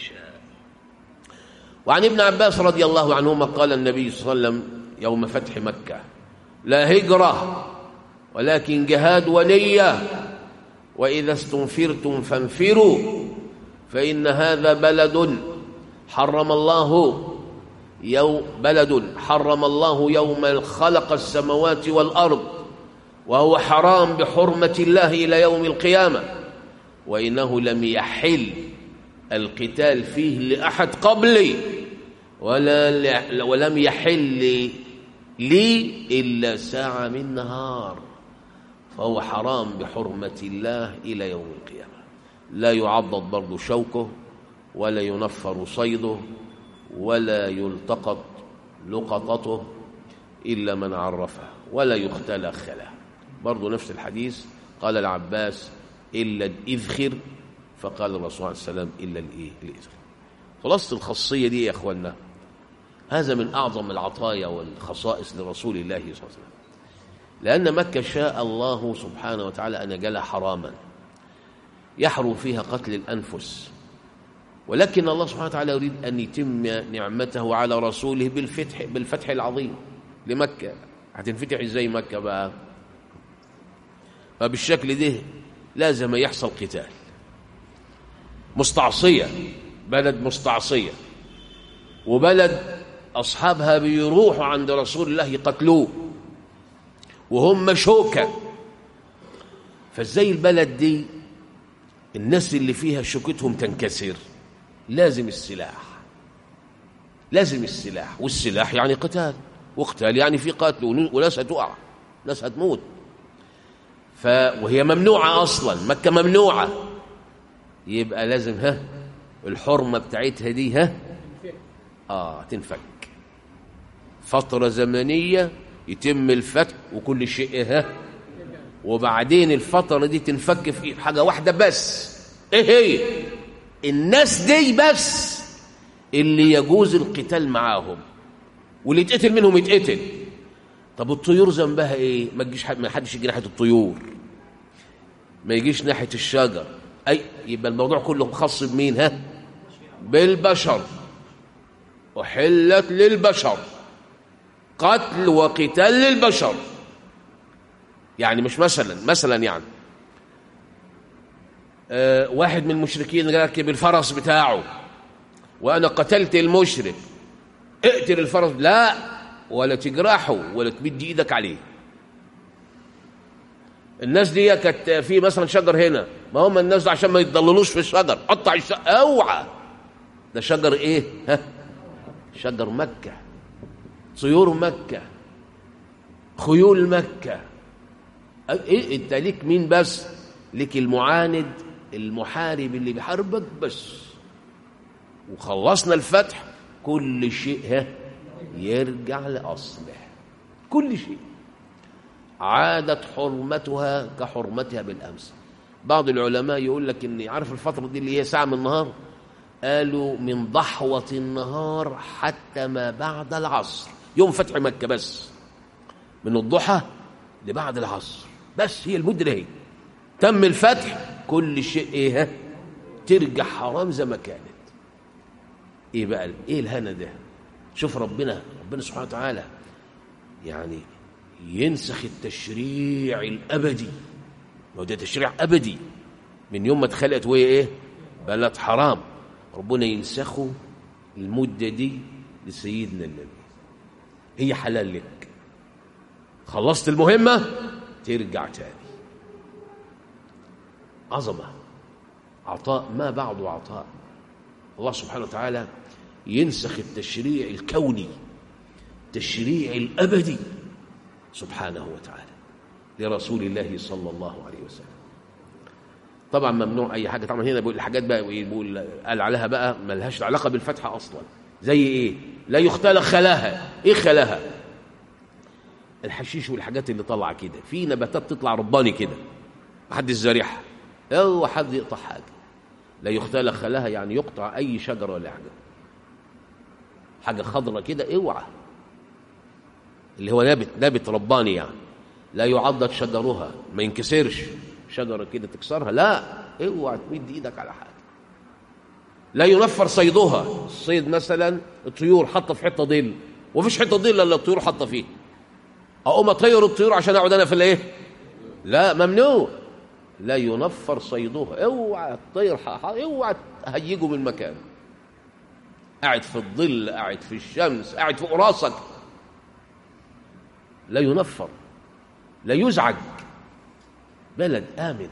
وعن ابن عباس رضي الله عنهما قال النبي صلى الله عليه وسلم يوم فتح مكة لا هجرة ولكن جهاد ونية وإذا استنفرتم فانفروا فإن هذا بلد حرم الله يوم بلد حرم الله يوم خلق السماوات والأرض وهو حرام بحرمة الله إلى يوم القيامة وإنه لم يحل القتال فيه لأحد قبلي ولا ولم يحل لي إلا ساعة من نهار فهو حرام بحرمة الله إلى يوم القيامة لا يعضد برضه شوكه ولا ينفر صيده ولا يلتقط لقطته إلا من عرفه ولا يختلى خلا برضه نفس الحديث قال العباس إلا الإذخر فقال الرسول عليه السلام إلا الإيه الإذخر خلاصة الخاصية دي يا أخوانا هذا من أعظم العطايا والخصائص لرسول الله صلى الله عليه وسلم لأن مكة شاء الله سبحانه وتعالى أن يجعلها حراما يحرم فيها قتل الأنفس ولكن الله سبحانه وتعالى يريد أن يتم نعمته على رسوله بالفتح بالفتح العظيم لمكة هتنفتح ازاي مكة بقى فبالشكل ده لازم يحصل قتال مستعصية بلد مستعصية وبلد أصحابها بيروحوا عند رسول الله يقتلوه وهم شوكة فازاي البلد دي الناس اللي فيها شوكتهم تنكسر لازم السلاح لازم السلاح والسلاح يعني قتال وقتال يعني في قتل وناس هتقع ناس هتموت ف وهي ممنوعة أصلا مكة ممنوعة يبقى لازم ها الحرمة بتاعتها دي ها آه تنفك فترة زمنية يتم الفتح وكل شيء ها وبعدين الفترة دي تنفك في حاجة واحدة بس ايه هي الناس دي بس اللي يجوز القتال معاهم واللي يتقتل منهم يتقتل طب الطيور ذنبها ايه ما تجيش ما حدش يجي ناحيه الطيور ما يجيش ناحيه الشجر اي يبقى الموضوع كله خاص بمين ها بالبشر احلت للبشر قتل وقتال للبشر يعني مش مثلا مثلا يعني آه واحد من المشركين راكب الفرس بتاعه وانا قتلت المشرك اقتل الفرس لا ولا تجرحه ولا تمد ايدك عليه الناس دي كانت في مثلا شجر هنا ما هم الناس ده عشان ما يتضللوش في الشجر قطع الشجر اوعى ده شجر ايه ها شجر مكة طيور مكة خيول مكة ايه انت ليك مين بس ليك المعاند المحارب اللي بيحاربك بس وخلصنا الفتح كل شيء ها يرجع لأصله كل شيء عادت حرمتها كحرمتها بالأمس بعض العلماء يقول لك ان عارف الفترة دي اللي هي ساعة من النهار قالوا من ضحوة النهار حتى ما بعد العصر يوم فتح مكة بس من الضحى لبعد العصر بس هي المدة هي تم الفتح كل شيء ايه ها ترجع حرام زي ما كانت ايه بقى ايه الهنا ده شوف ربنا ربنا سبحانه وتعالى يعني ينسخ التشريع الابدي ما ده تشريع ابدي من يوم ما اتخلقت وهي ايه بلد حرام ربنا ينسخه المده دي لسيدنا النبي هي حلال لك خلصت المهمه ترجع تاني عظمه عطاء ما بعده عطاء الله سبحانه وتعالى ينسخ التشريع الكوني التشريع الأبدي سبحانه وتعالى لرسول الله صلى الله عليه وسلم طبعا ممنوع أي حاجة طبعا هنا بيقول الحاجات بقى بيقول قال عليها بقى ملهاش علاقة بالفتحة أصلا زي إيه لا يختلق خلاها إيه خلاها الحشيش والحاجات اللي طالعة كده في نباتات تطلع رباني كده محدش زارعها اوعى حد يقطع حاجة لا يختلق خلاها يعني يقطع أي شجرة ولا حاجة حاجة خضرة كده اوعى اللي هو نابت نابت رباني يعني لا يعضد شجرها ما ينكسرش شجرة كده تكسرها لا اوعى تمد ايدك على حاجة لا ينفر صيدها الصيد مثلا الطيور حاطه في حته ظل ومفيش حته ظل الا الطيور حاطه فيه اقوم اطير الطيور عشان اقعد انا في الايه لا ممنوع لا ينفر صيدها اوعى تطير اوعى تهيجه من مكانه قاعد في الظل قاعد في الشمس قاعد فوق راسك لا ينفر لا يزعج بلد آمن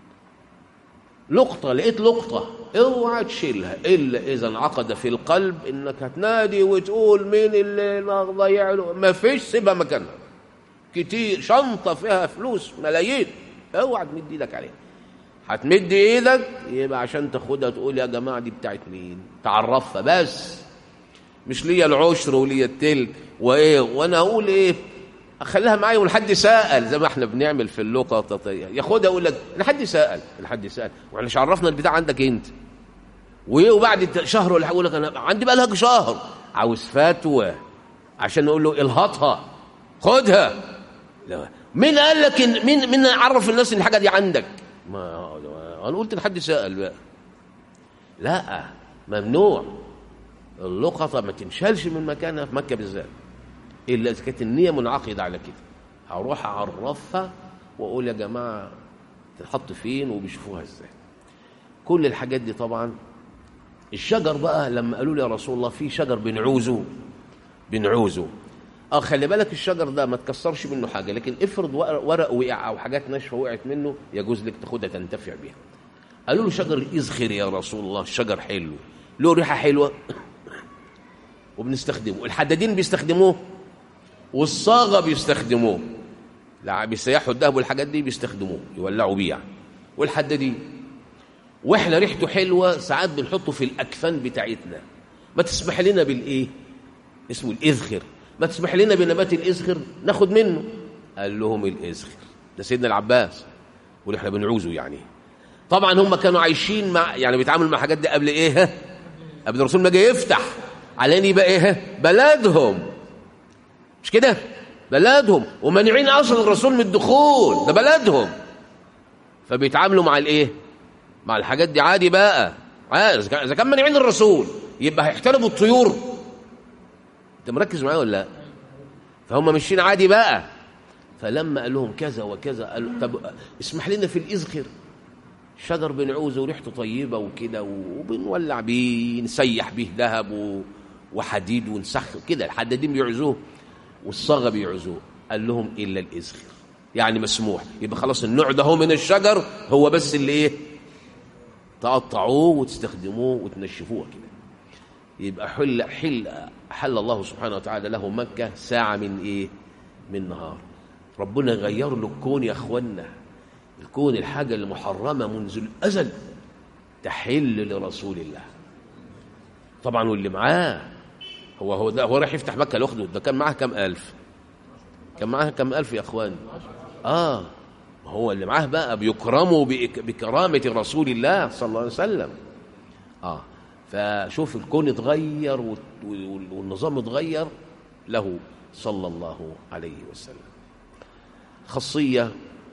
لقطة لقيت لقطة اوعى تشيلها إلا إذا انعقد في القلب إنك هتنادي وتقول مين اللي ضيع له ما فيش سيبها مكانها كتير شنطة فيها فلوس ملايين اوعى تمد ايدك عليها هتمد ايدك يبقى عشان تاخدها تقول يا جماعه دي بتاعت مين تعرفها بس مش ليا العشر وليا التلت وايه وانا اقول ايه اخليها معايا ولحد سال زي ما احنا بنعمل في اللقطه ياخدها يقول لك لحد سال لحد سال واحنا مش عرفنا البتاع عندك انت وايه وبعد شهر ولا يقول لك انا عندي بقى لك شهر عاوز فتوى عشان نقول له الهطها خدها لا مين قال لك إن مين مين عرف الناس ان الحاجه دي عندك ما انا قلت لحد سال بقى لا ممنوع اللقطه ما تنشالش من مكانها في مكه بالذات الا اذا كانت النيه منعقده على كده هروح اعرفها واقول يا جماعه تتحط فين وبيشوفوها ازاي كل الحاجات دي طبعا الشجر بقى لما قالوا لي يا رسول الله في شجر بنعوزه بنعوزه اه خلي بالك الشجر ده ما تكسرش منه حاجه لكن افرض ورق وقع او حاجات ناشفه وقعت منه يجوز لك تاخدها تنتفع بيها قالوا له شجر الازخر يا رسول الله الشجر حلو له ريحه حلوه وبنستخدمه الحدادين بيستخدموه والصاغه بيستخدموه لا بيسيحوا الذهب والحاجات دي بيستخدموه يولعوا بيه يعني والحدادين واحنا ريحته حلوه ساعات بنحطه في الاكفان بتاعتنا ما تسمح لنا بالايه اسمه الاذخر ما تسمح لنا بنبات الإزخر ناخد منه قال لهم الإزخر ده سيدنا العباس واللي احنا بنعوزه يعني طبعا هم كانوا عايشين مع يعني بيتعاملوا مع الحاجات دي قبل ايه قبل الرسول ما جه يفتح على ان يبقى ايه بلدهم مش كده بلدهم ومانعين اصلا الرسول من الدخول ده بلدهم فبيتعاملوا مع الايه مع الحاجات دي عادي بقى عادي. اذا كان مانعين الرسول يبقى هيحترموا الطيور انت مركز معايا ولا لا فهم ماشيين عادي بقى فلما قال لهم كذا وكذا قال طب اسمح لنا في الازخر شجر بنعوزه وريحته طيبه وكده وبنولع بيه نسيح بيه ذهب و... وحديد ونسخ كده الحدادين بيعزوه والصاغه بيعزوه قال لهم الا الازخر يعني مسموح يبقى خلاص النوع ده هو من الشجر هو بس اللي ايه تقطعوه وتستخدموه وتنشفوه كده يبقى حل حل حل الله سبحانه وتعالى له مكة ساعة من إيه؟ من نهار ربنا غير له الكون يا أخوانا الكون الحاجة المحرمة منذ الأزل تحل لرسول الله طبعا واللي معاه هو هو ده هو راح يفتح مكة لوحده ده كان معاه كم ألف كان معاه كم ألف يا أخوان آه هو اللي معاه بقى بيكرموا بكرامة رسول الله صلى الله عليه وسلم آه فشوف الكون اتغير والنظام اتغير له صلى الله عليه وسلم خاصية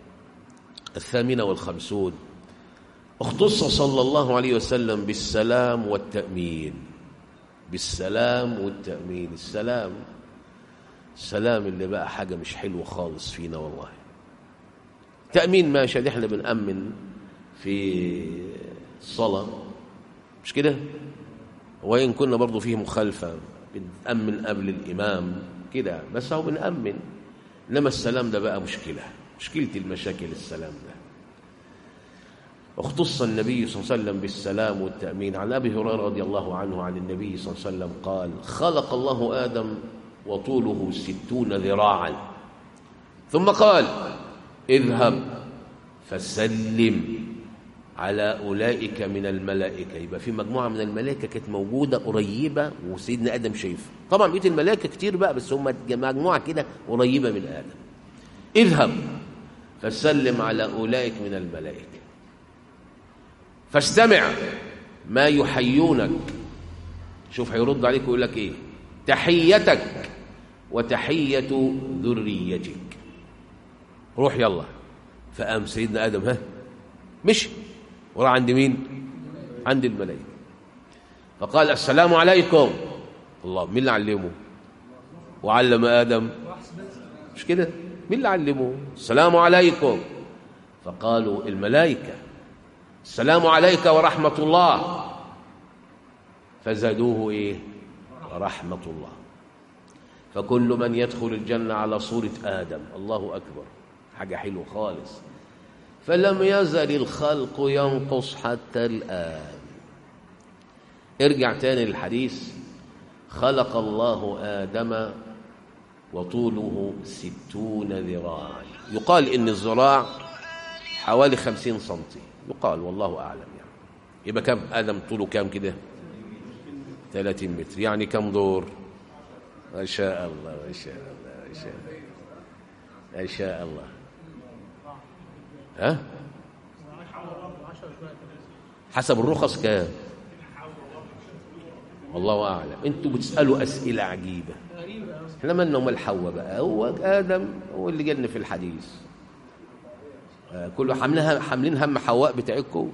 الثامنة والخمسون اختص صلى الله عليه وسلم بالسلام والتأمين بالسلام والتأمين السلام السلام اللي بقى حاجة مش حلوة خالص فينا والله تأمين ماشي احنا بنأمن في الصلاة مش كده وإن كنا برضو فيه مخالفة بنأمن قبل الإمام كده بس هو بنأمن إنما السلام ده بقى مشكلة مشكلة المشاكل السلام ده اختص النبي صلى الله عليه وسلم بالسلام والتأمين عن أبي هريرة رضي الله عنه عن النبي صلى الله عليه وسلم قال خلق الله آدم وطوله ستون ذراعا ثم قال اذهب فسلم على أولئك من الملائكة يبقى في مجموعة من الملائكة كانت موجودة قريبة وسيدنا آدم شايفها طبعا بقية الملائكة كتير بقى بس هم مجموعة كده قريبة من آدم اذهب فسلم على أولئك من الملائكة فاستمع ما يحيونك شوف هيرد عليك ويقول لك ايه تحيتك وتحية ذريتك روح يلا فقام سيدنا آدم ها مشي وراح عند مين عند الملائكة فقال السلام عليكم الله مين اللي علمه وعلم آدم مش كده مين اللي علمه السلام عليكم فقالوا الملائكة السلام عليك ورحمة الله فزادوه إيه ورحمة الله فكل من يدخل الجنة على صورة آدم الله أكبر حاجة حلوة خالص فلم يزل الخلق ينقص حتى الآن ارجع تاني للحديث خلق الله آدم وطوله ستون ذراعا يقال إن الذراع حوالي خمسين سنتي يقال والله أعلم يعني يبقى كم آدم طوله كام كده ثلاثين متر يعني كم دور ما شاء الله ما شاء الله ما شاء الله ما شاء الله ها حسب الرخص كام والله اعلم انتوا بتسالوا اسئله عجيبه احنا مالنا ومال حواء بقى هو ادم هو اللي جالنا في الحديث آه كله حاملين حاملين هم حواء بتاعتكم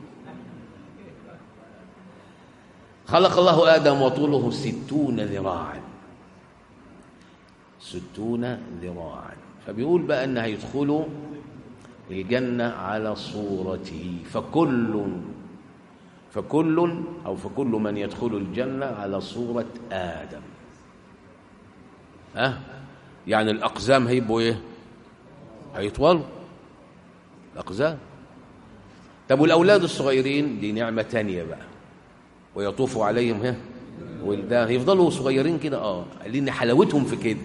خلق الله ادم وطوله ستون ذراعا ستون ذراعا فبيقول بقى ان هيدخلوا الجنة على صورته فكل فكل أو فكل من يدخل الجنة على صورة آدم ها يعني الأقزام هيبقوا إيه هيطولوا الأقزام طب والأولاد الصغيرين دي نعمة تانية بقى ويطوف عليهم ها ولدان يفضلوا صغيرين كده اه لأن حلاوتهم في كده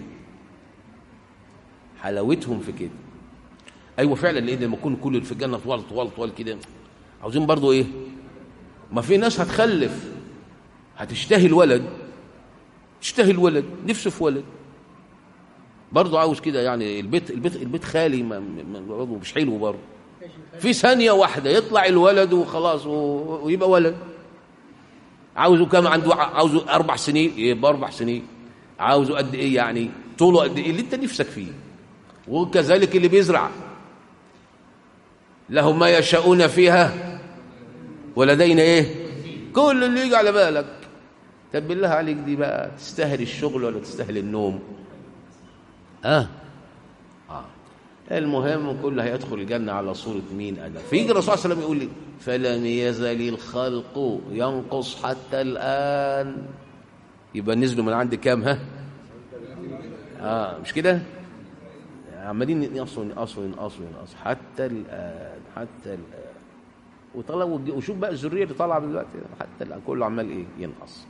حلاوتهم في كده ايوه فعلا لان لما يكون كل في الجنه طوال طوال طوال كده عاوزين برضو ايه ما في ناس هتخلف هتشتهي الولد تشتهي الولد نفسه في ولد برضه عاوز كده يعني البيت البيت البيت خالي ما ما- برضه مش حلو برضه في ثانية واحدة يطلع الولد وخلاص و- ويبقى ولد عاوزه كام عنده عاوزه أربع سنين يبقى أربع سنين عاوزه قد إيه يعني طوله قد إيه اللي أنت نفسك فيه وكذلك اللي بيزرع لهم ما يشاءون فيها ولدينا إيه كل اللي يجي على بالك طب بالله عليك دي بقى تستاهل الشغل ولا تستاهل النوم اه اه المهم كله هيدخل الجنة على صورة مين أنا فيجي الرسول صلى الله عليه وسلم يقول لي فلم يزل الخلق ينقص حتى الآن يبقى نزلوا من عند كام ها اه مش كده عمالين ينقصوا ينقصوا ينقصوا ينقصوا حتى الآن حتى الآن وطلع وشوف بقى الذرية اللي طالعة دلوقتي حتى الآن كله عمال إيه ينقص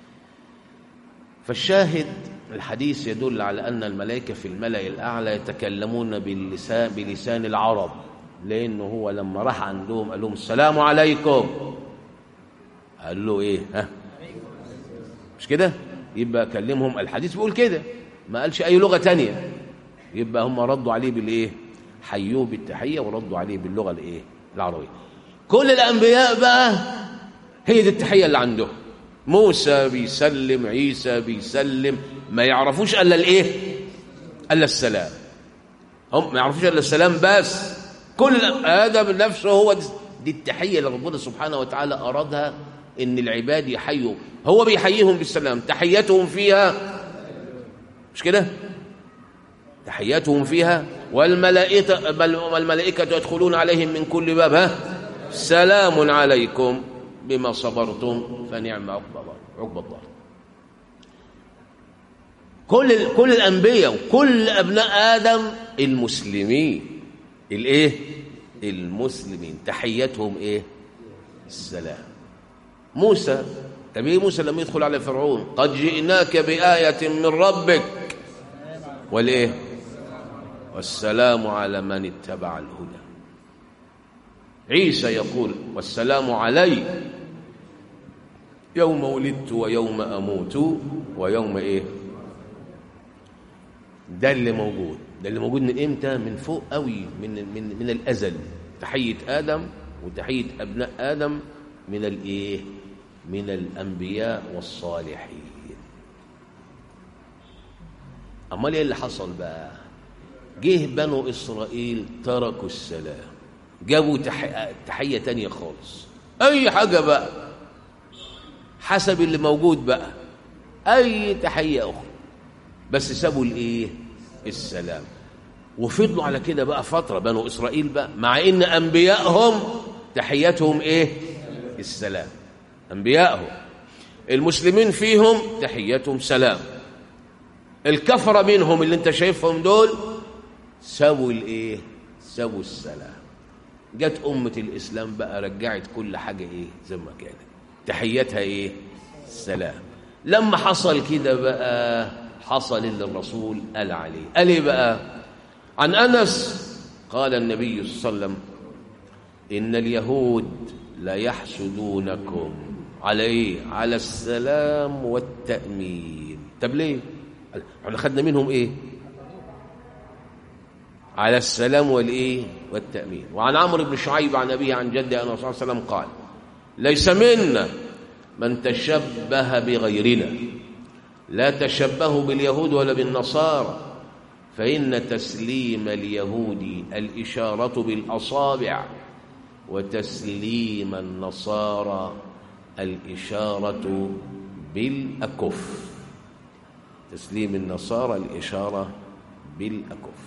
فالشاهد الحديث يدل على أن الملائكة في الملأ الأعلى يتكلمون باللسان بلسان العرب لأنه هو لما راح عندهم قال لهم السلام عليكم قال له إيه ها مش كده يبقى كلمهم الحديث بيقول كده ما قالش أي لغة تانية يبقى هم ردوا عليه بالإيه حيوه بالتحية وردوا عليه باللغة الإيه العربية كل الأنبياء بقى هي دي التحية اللي عندهم موسى بيسلم عيسى بيسلم ما يعرفوش الا الايه الا السلام هم ما يعرفوش الا السلام بس كل ادم نفسه هو دي, دي التحيه اللي ربنا سبحانه وتعالى ارادها ان العباد يحيوا هو بيحييهم بالسلام تحيتهم فيها مش كده تحياتهم فيها والملائكه بل والملائكه يدخلون عليهم من كل باب ها سلام عليكم بما صبرتم فنعم عقب عقب الدار كل كل الانبياء وكل ابناء ادم المسلمين الايه المسلمين تحيتهم ايه السلام موسى طب ايه موسى لما يدخل على فرعون قد جئناك بآية من ربك والايه والسلام على من اتبع الهدى عيسى يقول والسلام علي يوم ولدت ويوم أموت ويوم إيه ده اللي موجود ده اللي موجود من إمتى من فوق قوي من, من, من الأزل تحية آدم وتحية أبناء آدم من الإيه من الأنبياء والصالحين أمال إيه اللي حصل بقى جه بنو إسرائيل تركوا السلام جابوا تح... تحية تانية خالص أي حاجة بقى حسب اللي موجود بقى أي تحية أخرى بس سابوا الإيه السلام وفضلوا على كده بقى فترة بنو إسرائيل بقى مع إن أنبيائهم تحياتهم إيه السلام أنبيائهم المسلمين فيهم تحياتهم سلام الكفرة منهم اللي انت شايفهم دول سووا الايه سووا السلام جت أمة الإسلام بقى رجعت كل حاجة إيه زي ما كانت تحياتها إيه السلام لما حصل كده بقى حصل اللي الرسول قال عليه قال إيه بقى عن أنس قال النبي صلى الله عليه وسلم إن اليهود لا يحسدونكم على إيه على السلام والتأمين طب ليه احنا خدنا منهم إيه على السلام والايه والتامين وعن عمرو بن شعيب عن ابيه عن جده ان الرسول صلى الله عليه وسلم قال ليس منا من تشبه بغيرنا لا تشبهوا باليهود ولا بالنصارى فان تسليم اليهود الاشاره بالاصابع وتسليم النصارى الاشاره بالاكف تسليم النصارى الاشاره بالاكف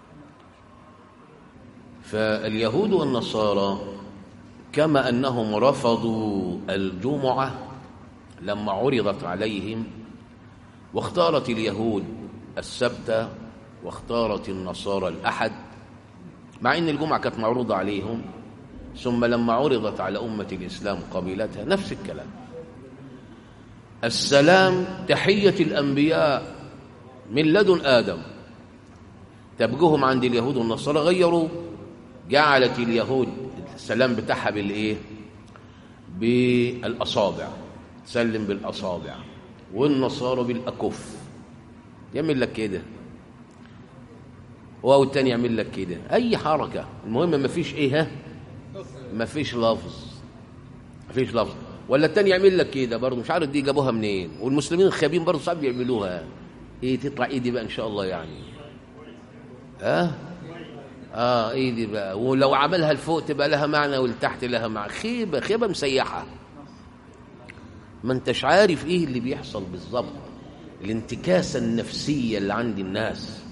فاليهود والنصارى كما أنهم رفضوا الجمعة لما عرضت عليهم واختارت اليهود السبت واختارت النصارى الأحد مع أن الجمعة كانت معروضة عليهم ثم لما عرضت على أمة الإسلام قبيلتها نفس الكلام السلام تحية الأنبياء من لدن آدم تبجهم عند اليهود والنصارى غيروا جعلت اليهود السلام بتاعها بالايه بالاصابع تسلم بالاصابع والنصارى بالاكف يعمل لك كده او التاني يعمل لك كده اي حركه المهم ما فيش ايه ها ما فيش لفظ ما فيش لفظ ولا التاني يعمل لك كده برضه مش عارف دي جابوها منين والمسلمين الخابين برضه ساعات بيعملوها ايه تطلع ايدي بقى ان شاء الله يعني ها اه ايدي بقى ولو عملها لفوق تبقى لها معنى والتحت لها معنى خيبه خيبه مسيحه ما انتش عارف ايه اللي بيحصل بالظبط الانتكاسه النفسيه اللي عند الناس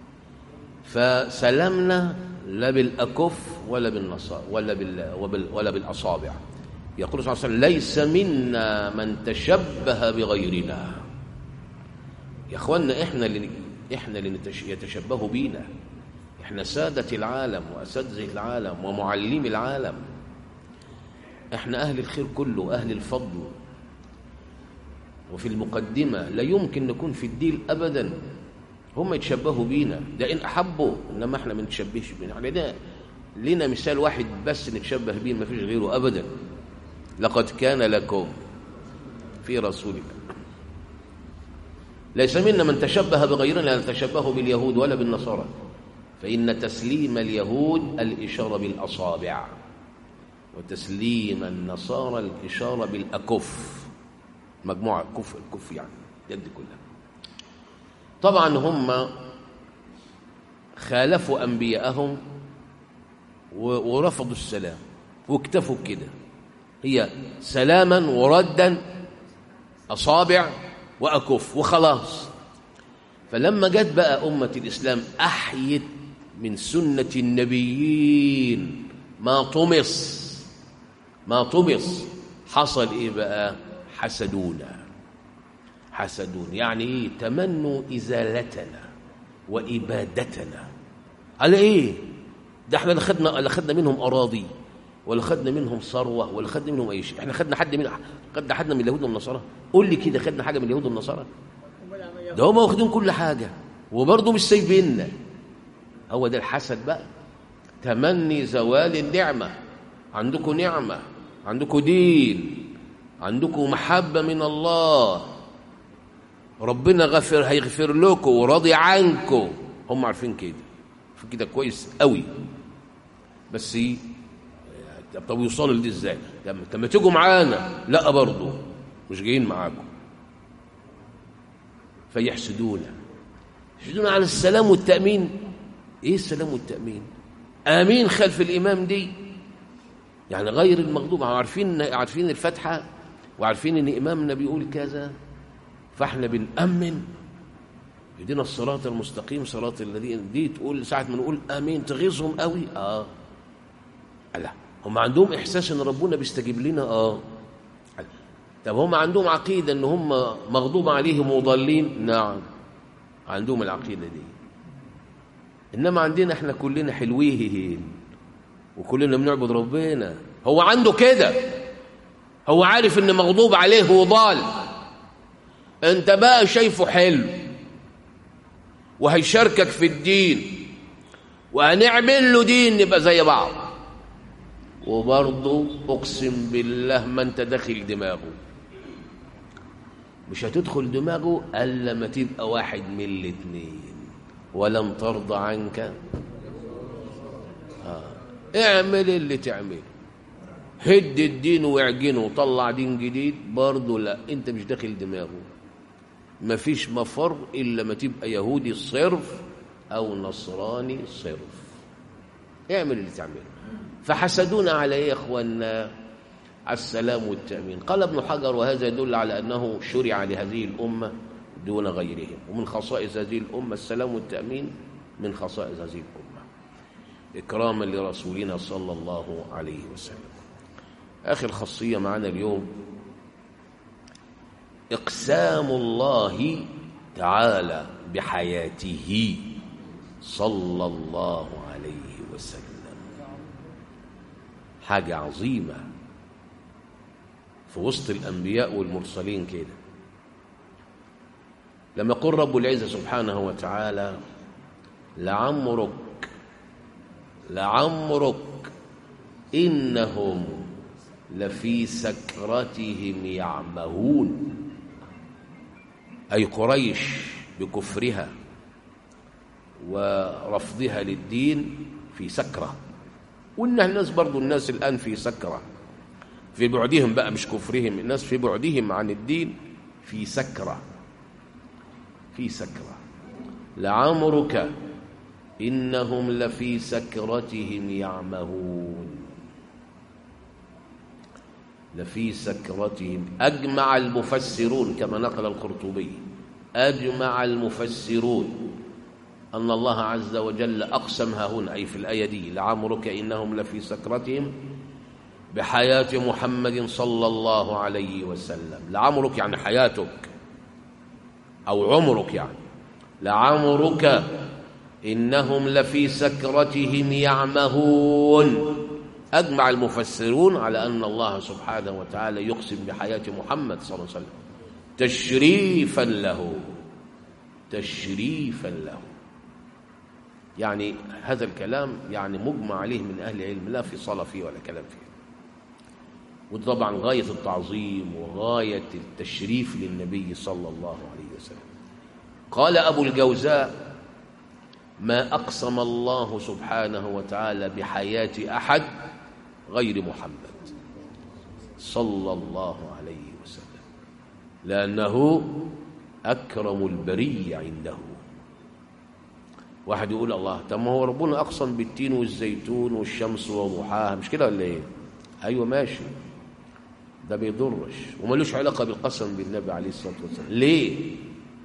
فسلمنا لا بالاكف ولا بالنصارى ولا بال وبال ولا بالاصابع يقول صلى الله عليه وسلم ليس منا من تشبه بغيرنا يا اخوانا احنا اللي احنا اللي يتشبهوا بينا احنا سادة العالم واساتذه العالم ومعلمي العالم احنا اهل الخير كله اهل الفضل وفي المقدمة لا يمكن نكون في الدين ابدا هم يتشبهوا بينا ده ان احبوا انما احنا ما نتشبهش بينا يعني ده لنا مثال واحد بس نتشبه بيه ما فيش غيره ابدا لقد كان لكم في رسول الله ليس منا من تشبه بغيرنا لا تشبه باليهود ولا بالنصارى فإن تسليم اليهود الإشارة بالأصابع وتسليم النصارى الإشارة بالأكف مجموعة كف الكف يعني يد كلها طبعا هم خالفوا أنبياءهم ورفضوا السلام واكتفوا كده هي سلاما وردا أصابع وأكف وخلاص فلما جت بقى أمة الإسلام أحيت من سنة النبيين ما طمس ما طمس حصل إيه بقى حسدونا حسدون يعني إيه تمنوا إزالتنا وإبادتنا على إيه ده احنا لا خدنا لا خدنا منهم أراضي ولا خدنا منهم ثروة ولا خدنا منهم أي شيء احنا خدنا حد من خدنا حد من اليهود والنصارى قول لي كده خدنا حاجة من اليهود والنصارى ده هم واخدين كل حاجة وبرضه مش سايبيننا هو ده الحسد بقى تمني زوال النعمة عندكم نعمة عندكم دين عندكم محبة من الله ربنا غفر هيغفر لكم وراضي عنكم هم عارفين كده عارفين كده كويس قوي بس طب يوصلوا لدي ازاي لما تيجوا معانا لا برضه مش جايين معاكم فيحسدونا يحسدونا على السلام والتأمين ايه السلام والتأمين آمين خلف الإمام دي يعني غير المغضوب عارفين عارفين الفاتحة وعارفين ان إمامنا بيقول كذا فاحنا بنأمن يدينا الصراط المستقيم صراط الذين دي تقول ساعة ما نقول آمين تغيظهم قوي اه لا هم عندهم إحساس ان ربنا بيستجيب لنا اه طب هم عندهم عقيدة ان هم مغضوب عليهم وضالين نعم عندهم العقيدة دي إنما عندنا احنا كلنا حلوين وكلنا بنعبد ربنا هو عنده كده هو عارف ان مغضوب عليه وضال انت بقى شايفه حلو وهيشاركك في الدين وهنعمل له دين نبقى زي بعض وبرضه اقسم بالله ما انت داخل دماغه مش هتدخل دماغه الا ما تبقى واحد من الاثنين ولن ترضى عنك آه. اعمل اللي تعمله هد الدين واعجنه وطلع دين جديد برضه لا انت مش داخل دماغه مفيش مفر الا ما تبقى يهودي صرف او نصراني صرف اعمل اللي تعمله فحسدونا على ايه يا اخوانا على السلام والتامين قال ابن حجر وهذا يدل على انه شرع لهذه الامه دون غيرهم ومن خصائص هذه الامه السلام والتامين من خصائص هذه الامه اكراما لرسولنا صلى الله عليه وسلم اخر خاصيه معنا اليوم اقسام الله تعالى بحياته صلى الله عليه وسلم حاجه عظيمه في وسط الانبياء والمرسلين كده لما يقول رب العزه سبحانه وتعالى لعمرك لعمرك انهم لفي سكرتهم يعمهون أي قريش بكفرها ورفضها للدين في سكرة وإن الناس برضو الناس الآن في سكرة في بعدهم بقى مش كفرهم الناس في بعدهم عن الدين في سكرة في سكرة لعمرك إنهم لفي سكرتهم يعمهون لفي سكرتهم أجمع المفسرون كما نقل القرطبي أجمع المفسرون أن الله عز وجل أقسمها هنا أي في الآية دي لعمرك إنهم لفي سكرتهم بحياة محمد صلى الله عليه وسلم لعمرك يعني حياتك أو عمرك يعني لعمرك إنهم لفي سكرتهم يعمهون أجمع المفسرون على أن الله سبحانه وتعالى يقسم بحياة محمد صلى الله عليه وسلم تشريفا له تشريفا له يعني هذا الكلام يعني مجمع عليه من أهل العلم لا فصال فيه ولا كلام فيه وطبعا غاية التعظيم وغاية التشريف للنبي صلى الله عليه وسلم قال أبو الجوزاء ما أقسم الله سبحانه وتعالى بحياة أحد غير محمد صلى الله عليه وسلم لأنه أكرم البرية عنده واحد يقول الله طب ما هو ربنا أقسم بالتين والزيتون والشمس وضحاها مش كده ولا إيه؟ أيوة ماشي ده بيضرش وملوش علاقة بالقسم بالنبي عليه الصلاة والسلام ليه؟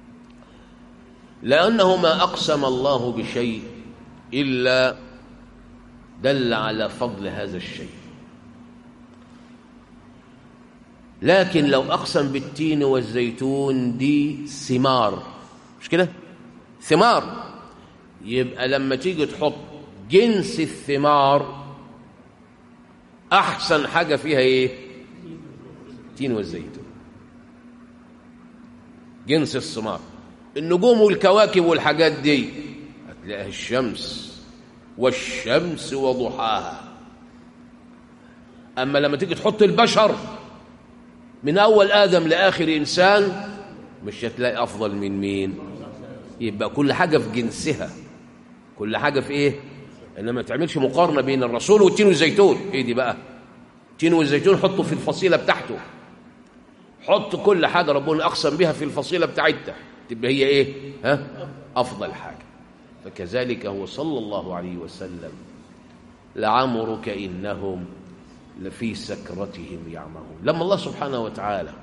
لأنه ما أقسم الله بشيء إلا دل على فضل هذا الشيء لكن لو أقسم بالتين والزيتون دي ثمار مش كده؟ ثمار يبقى لما تيجي تحط جنس الثمار أحسن حاجة فيها إيه؟ التين والزيتون جنس الثمار النجوم والكواكب والحاجات دي هتلاقيها الشمس والشمس وضحاها أما لما تيجي تحط البشر من أول آدم لآخر إنسان مش هتلاقي أفضل من مين يبقى كل حاجة في جنسها كل حاجة في إيه إنما ما تعملش مقارنة بين الرسول والتين والزيتون إيه دي بقى التين والزيتون حطه في الفصيلة بتاعته حط كل حاجة ربنا أقسم بها في الفصيلة بتاعتها تبقى هي إيه ها أفضل حاجة فكذلك هو صلى الله عليه وسلم لعمرك إنهم لفي سكرتهم يعمهون لما الله سبحانه وتعالى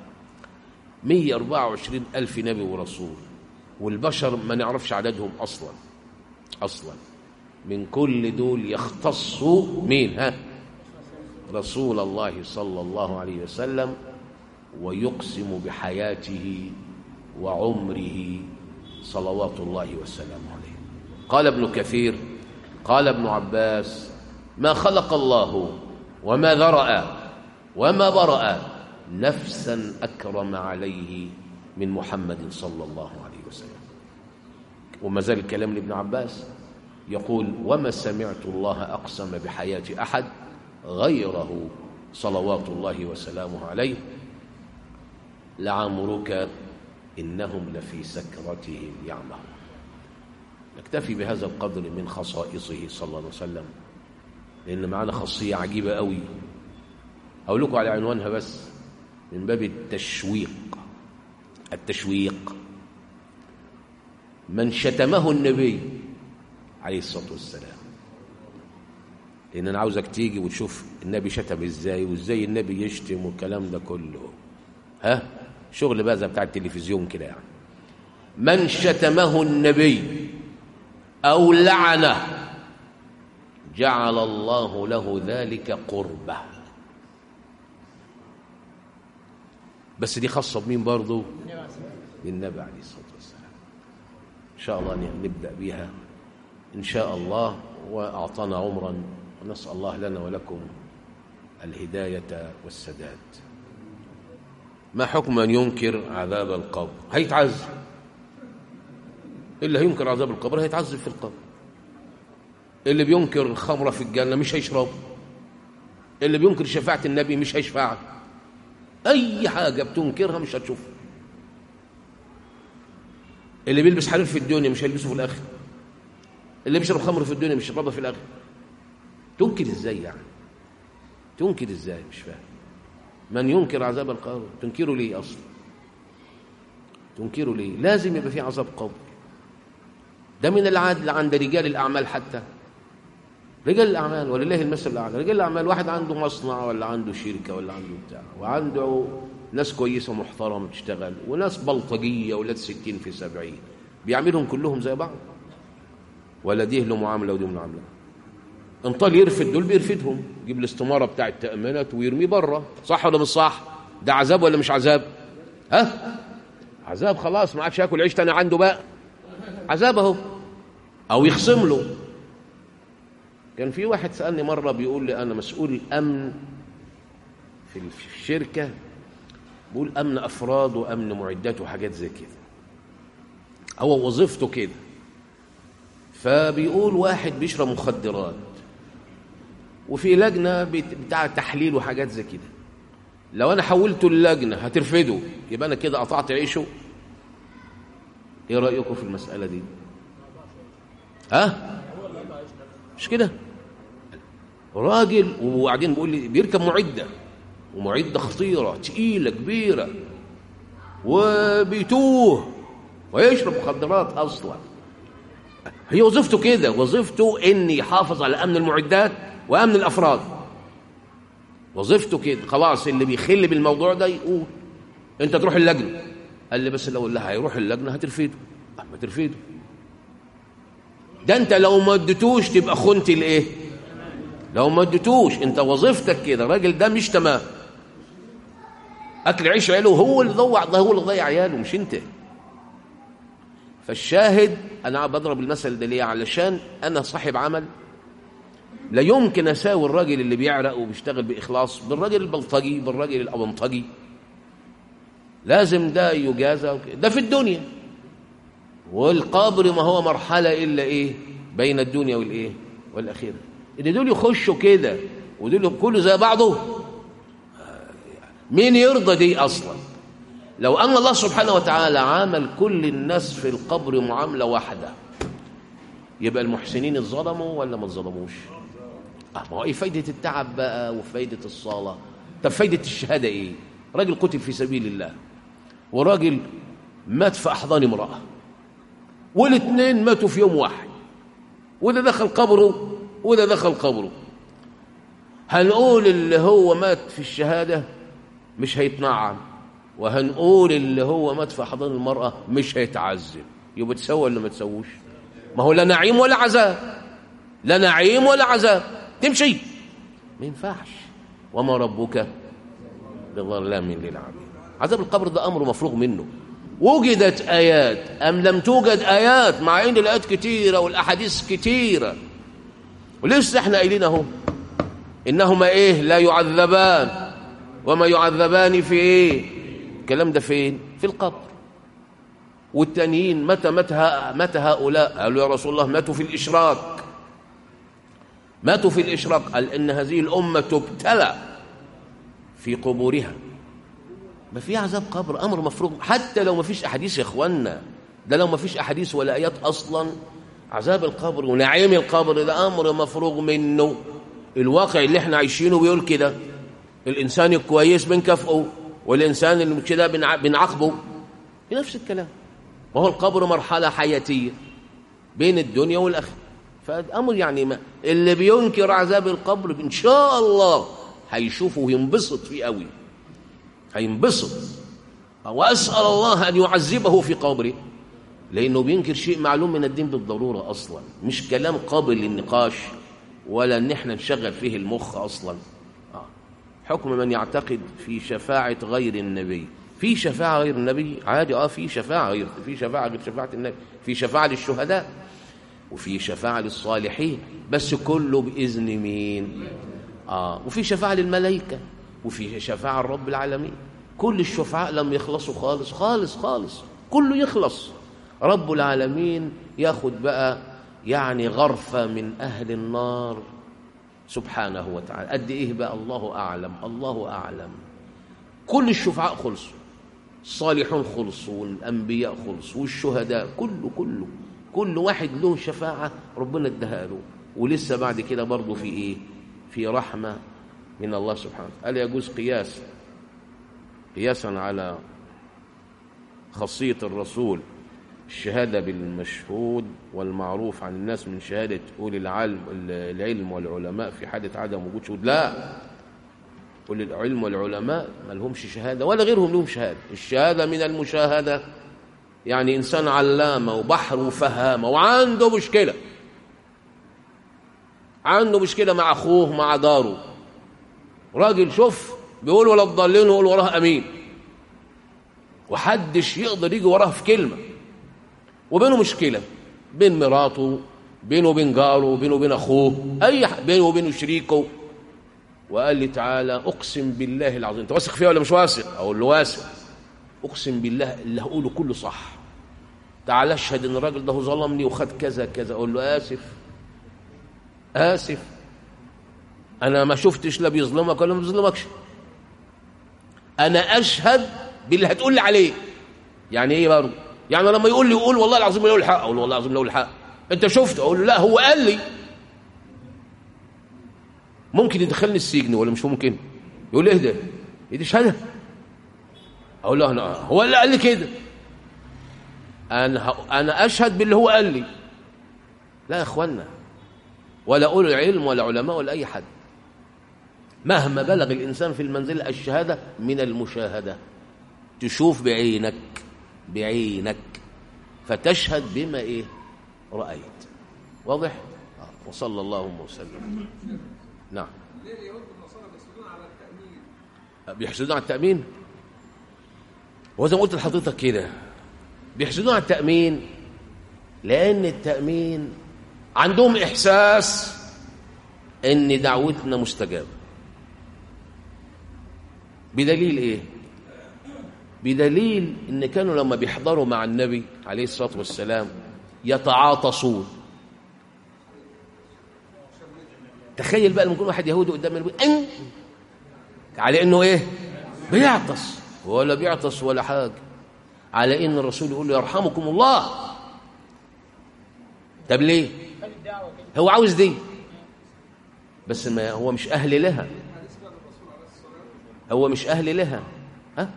124 ألف نبي ورسول والبشر ما نعرفش عددهم أصلا أصلا من كل دول يختص مين ها رسول الله صلى الله عليه وسلم ويقسم بحياته وعمره صلوات الله وسلامه عليه قال ابن كثير قال ابن عباس ما خلق الله وما ذرأ وما برأ نفسا أكرم عليه من محمد صلى الله عليه وسلم وما زال الكلام لابن عباس يقول وما سمعت الله أقسم بحياة أحد غيره صلوات الله وسلامه عليه لعمرك إنهم لفي سكرتهم يعمهون نكتفي بهذا القدر من خصائصه صلى الله عليه وسلم لأن معنا خاصية عجيبة قوي أقول لكم على عنوانها بس من باب التشويق التشويق من شتمه النبي عليه الصلاة والسلام لأن أنا عاوزك تيجي وتشوف النبي شتم إزاي وإزاي النبي يشتم والكلام ده كله ها شغل بقى زي بتاع التلفزيون كده يعني من شتمه النبي أو لعنه جعل الله له ذلك قربة بس دي خاصة بمين برضو بالنبي عليه الصلاة والسلام إن شاء الله نبدأ بها إن شاء الله وأعطانا عمرا ونسأل الله لنا ولكم الهداية والسداد ما حكم من ينكر عذاب القبر هيتعذب اللي هينكر عذاب القبر هيتعذب في القبر اللي بينكر الخمرة في الجنة مش هيشرب اللي بينكر شفاعة النبي مش هيشفعها أي حاجة بتنكرها مش هتشوفها اللي بيلبس حرير في الدنيا مش هيلبسه في الآخر اللي بيشرب خمر في الدنيا مش يشربها في الاخره تنكر ازاي يعني تنكر ازاي مش فاهم من ينكر عذاب القبر تنكره ليه اصلا تنكره ليه لازم يبقى في عذاب قبر ده من العدل عند رجال الاعمال حتى رجال الاعمال ولله المثل الاعلى رجال الاعمال واحد عنده مصنع ولا عنده شركه ولا عنده بتاع وعنده ناس كويسه محترمه بتشتغل وناس بلطجيه ولاد ستين في سبعين بيعملهم كلهم زي بعض ولا دي له معامله ودي له معامله انطال يرفد دول بيرفدهم يجيب الاستماره بتاع التامينات ويرميه بره صح ولا مش صح ده عذاب ولا مش عذاب ها عذاب خلاص ما عادش ياكل عيش تاني عنده بقى عذاب اهو او يخصم له كان في واحد سالني مره بيقول لي انا مسؤول الامن في الشركه بقول امن افراد وامن معدات وحاجات زي كده هو وظيفته كده فبيقول واحد بيشرب مخدرات وفي لجنه بتاع تحليل وحاجات زي كده لو انا حولته اللجنه هترفده يبقى انا كده قطعت عيشه ايه رايكم في المساله دي ها مش كده راجل وبعدين بيقول لي بيركب معده ومعده خطيره تقيله كبيره وبيتوه ويشرب مخدرات اصلا هي وظيفته كده وظيفته ان يحافظ على امن المعدات وامن الافراد وظيفته كده خلاص اللي بيخل بالموضوع ده يقول انت تروح اللجنه قال لي بس لو اللي هيروح اللجنه هترفيده ما ترفيده ده انت لو ما اديتوش تبقى خنت الايه لو ما اديتوش انت وظيفتك كده الراجل ده مش تمام اكل عيش عياله هو اللي ضيع ده هو اللي ضيع عياله مش انت فالشاهد انا بضرب المثل ده ليه علشان انا صاحب عمل لا يمكن اساوي الراجل اللي بيعرق وبيشتغل باخلاص بالراجل البلطجي بالراجل الابنطجي لازم ده يجازى ده في الدنيا والقبر ما هو مرحله الا ايه بين الدنيا والايه والاخره ان دول يخشوا كده ودول كله زي بعضه مين يرضى دي اصلا لو ان الله سبحانه وتعالى عامل كل الناس في القبر معامله واحده يبقى المحسنين اتظلموا ولا ما اتظلموش اه ما هو ايه فايده التعب بقى وفايده الصلاه طب فايده الشهاده ايه راجل قتل في سبيل الله وراجل مات في احضان امراه والاثنين ماتوا في يوم واحد وده دخل قبره وده دخل قبره هنقول اللي هو مات في الشهاده مش هيتنعم وهنقول اللي هو مات في حضان المرأة مش هيتعذب يبقى تسوى ولا ما تسووش ما هو لا نعيم ولا عذاب لا نعيم ولا عذاب تمشي ما ينفعش وما ربك بظلام للعبيد عذاب القبر ده أمر مفروغ منه وجدت آيات أم لم توجد آيات مع إن الآيات كتيرة والأحاديث كتيرة ولسه احنا قايلين اهو إنهما إيه لا يعذبان وما يعذبان في إيه الكلام ده فين في القبر والتانيين متى متى متى هؤلاء قالوا يا رسول الله ماتوا في الإشراك ماتوا في الإشراك قال إن هذه الأمة تبتلى في قبورها ما في عذاب قبر أمر مفروغ حتى لو ما فيش أحاديث يا إخوانا ده لو ما فيش أحاديث ولا آيات أصلا عذاب القبر ونعيم القبر ده أمر مفروغ منه الواقع اللي احنا عايشينه بيقول كده الإنسان الكويس بنكافئه والإنسان اللي كده بنعاقبه نفس الكلام وهو القبر مرحلة حياتية بين الدنيا والآخرة فالأمر يعني ما اللي بينكر عذاب القبر إن شاء الله هيشوفه وينبسط فيه قوي هينبسط وأسأل الله أن يعذبه في قبره لأنه بينكر شيء معلوم من الدين بالضرورة أصلا مش كلام قابل للنقاش ولا أن احنا نشغل فيه المخ أصلا حكم من يعتقد في شفاعة غير النبي في شفاعة غير النبي عادي اه في شفاعة غير في شفاعة غير شفاعة النبي في شفاعة للشهداء وفي شفاعة للصالحين بس كله بإذن مين اه وفي شفاعة للملائكة وفي شفاعة الرب العالمين كل الشفعاء لم يخلصوا خالص خالص خالص كله يخلص رب العالمين ياخد بقى يعني غرفة من أهل النار سبحانه وتعالى قد إيه بقى الله أعلم الله أعلم كل الشفعاء خلصوا الصالحون خلصوا والأنبياء خلصوا والشهداء كله كله كل واحد له شفاعة ربنا اداها له ولسه بعد كده برضه في ايه في رحمة من الله سبحانه قال يجوز قياس قياسا على خاصية الرسول الشهادة بالمشهود والمعروف عن الناس من شهادة أولي العلم العلم والعلماء في حالة عدم وجود شهود لا أولي العلم والعلماء ما لهمش شهادة ولا غيرهم لهم شهادة الشهادة من المشاهدة يعني إنسان علامة وبحر وفهامة وعنده مشكلة عنده مشكلة مع أخوه مع داره راجل شوف بيقول ولا تضلين ويقول وراه أمين وحدش يقدر يجي وراه في كلمة وبينه مشكلة بين مراته بينه وبين جاره بينه وبين أخوه أي ح- بينه وبين شريكه وقال لي تعالى أقسم بالله العظيم أنت واثق فيها ولا مش واثق؟ أقول له واثق أقسم بالله اللي هقوله كله صح تعال اشهد ان الراجل ده ظلمني وخد كذا كذا اقول له اسف اسف انا ما شفتش لا بيظلمك ولا ما بيظلمكش انا اشهد باللي هتقول لي عليه يعني ايه برضه يعني لما يقول لي يقول والله العظيم لا يقول الحق اقول والله العظيم لا يقول الحق انت شفت اقول له لا هو قال لي ممكن يدخلني السجن ولا مش ممكن يقول لي اهدى ايه دي شهاده اقول له انا هو اللي قال لي كده انا ه- انا اشهد باللي هو قال لي لا يا اخوانا ولا اولي العلم ولا علماء ولا اي حد مهما بلغ الانسان في المنزله الشهاده من المشاهده تشوف بعينك بعينك فتشهد بما ايه رايت واضح آه. وصلى الله وسلم نعم بيحسدون على التامين وزي ما قلت لحضرتك كده بيحسدون على التامين لان التامين عندهم احساس ان دعوتنا مستجابه بدليل ايه بدليل ان كانوا لما بيحضروا مع النبي عليه الصلاه والسلام يتعاطسون تخيل بقى لما يكون واحد يهودي قدام النبي أن على انه ايه بيعطس ولا بيعطس ولا حاجه على ان الرسول يقول له يرحمكم الله طب ليه هو عاوز دي بس ما هو مش اهل لها هو مش اهل لها ها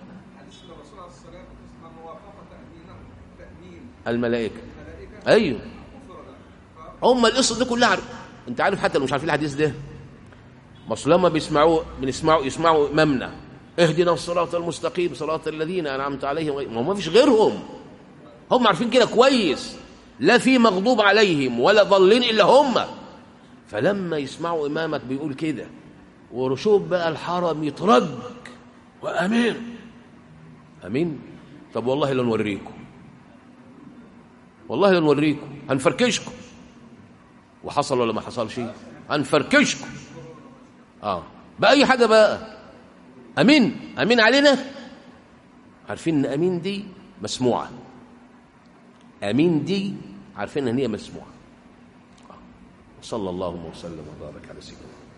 الملائكه ايوه هم القصه دي كلها عارف انت عارف حتى لو مش عارفين الحديث ده بس لما بيسمعوا بنسمعوا يسمعوا امامنا اهدنا الصراط المستقيم صراط الذين انعمت عليهم غير- ما هو ما فيش غيرهم هم عارفين كده كويس لا في مغضوب عليهم ولا ضالين الا هم فلما يسمعوا امامك بيقول كده ورشوب بقى الحرم يترج وامين امين طب والله لنوريكم والله لنوريكم هنفركشكم وحصل ولا ما حصلش هنفركشكم اه باي حاجه بقى امين امين علينا عارفين ان امين دي مسموعه امين دي عارفين ان هي مسموعه آه. صلى الله وسلم وبارك على سيدنا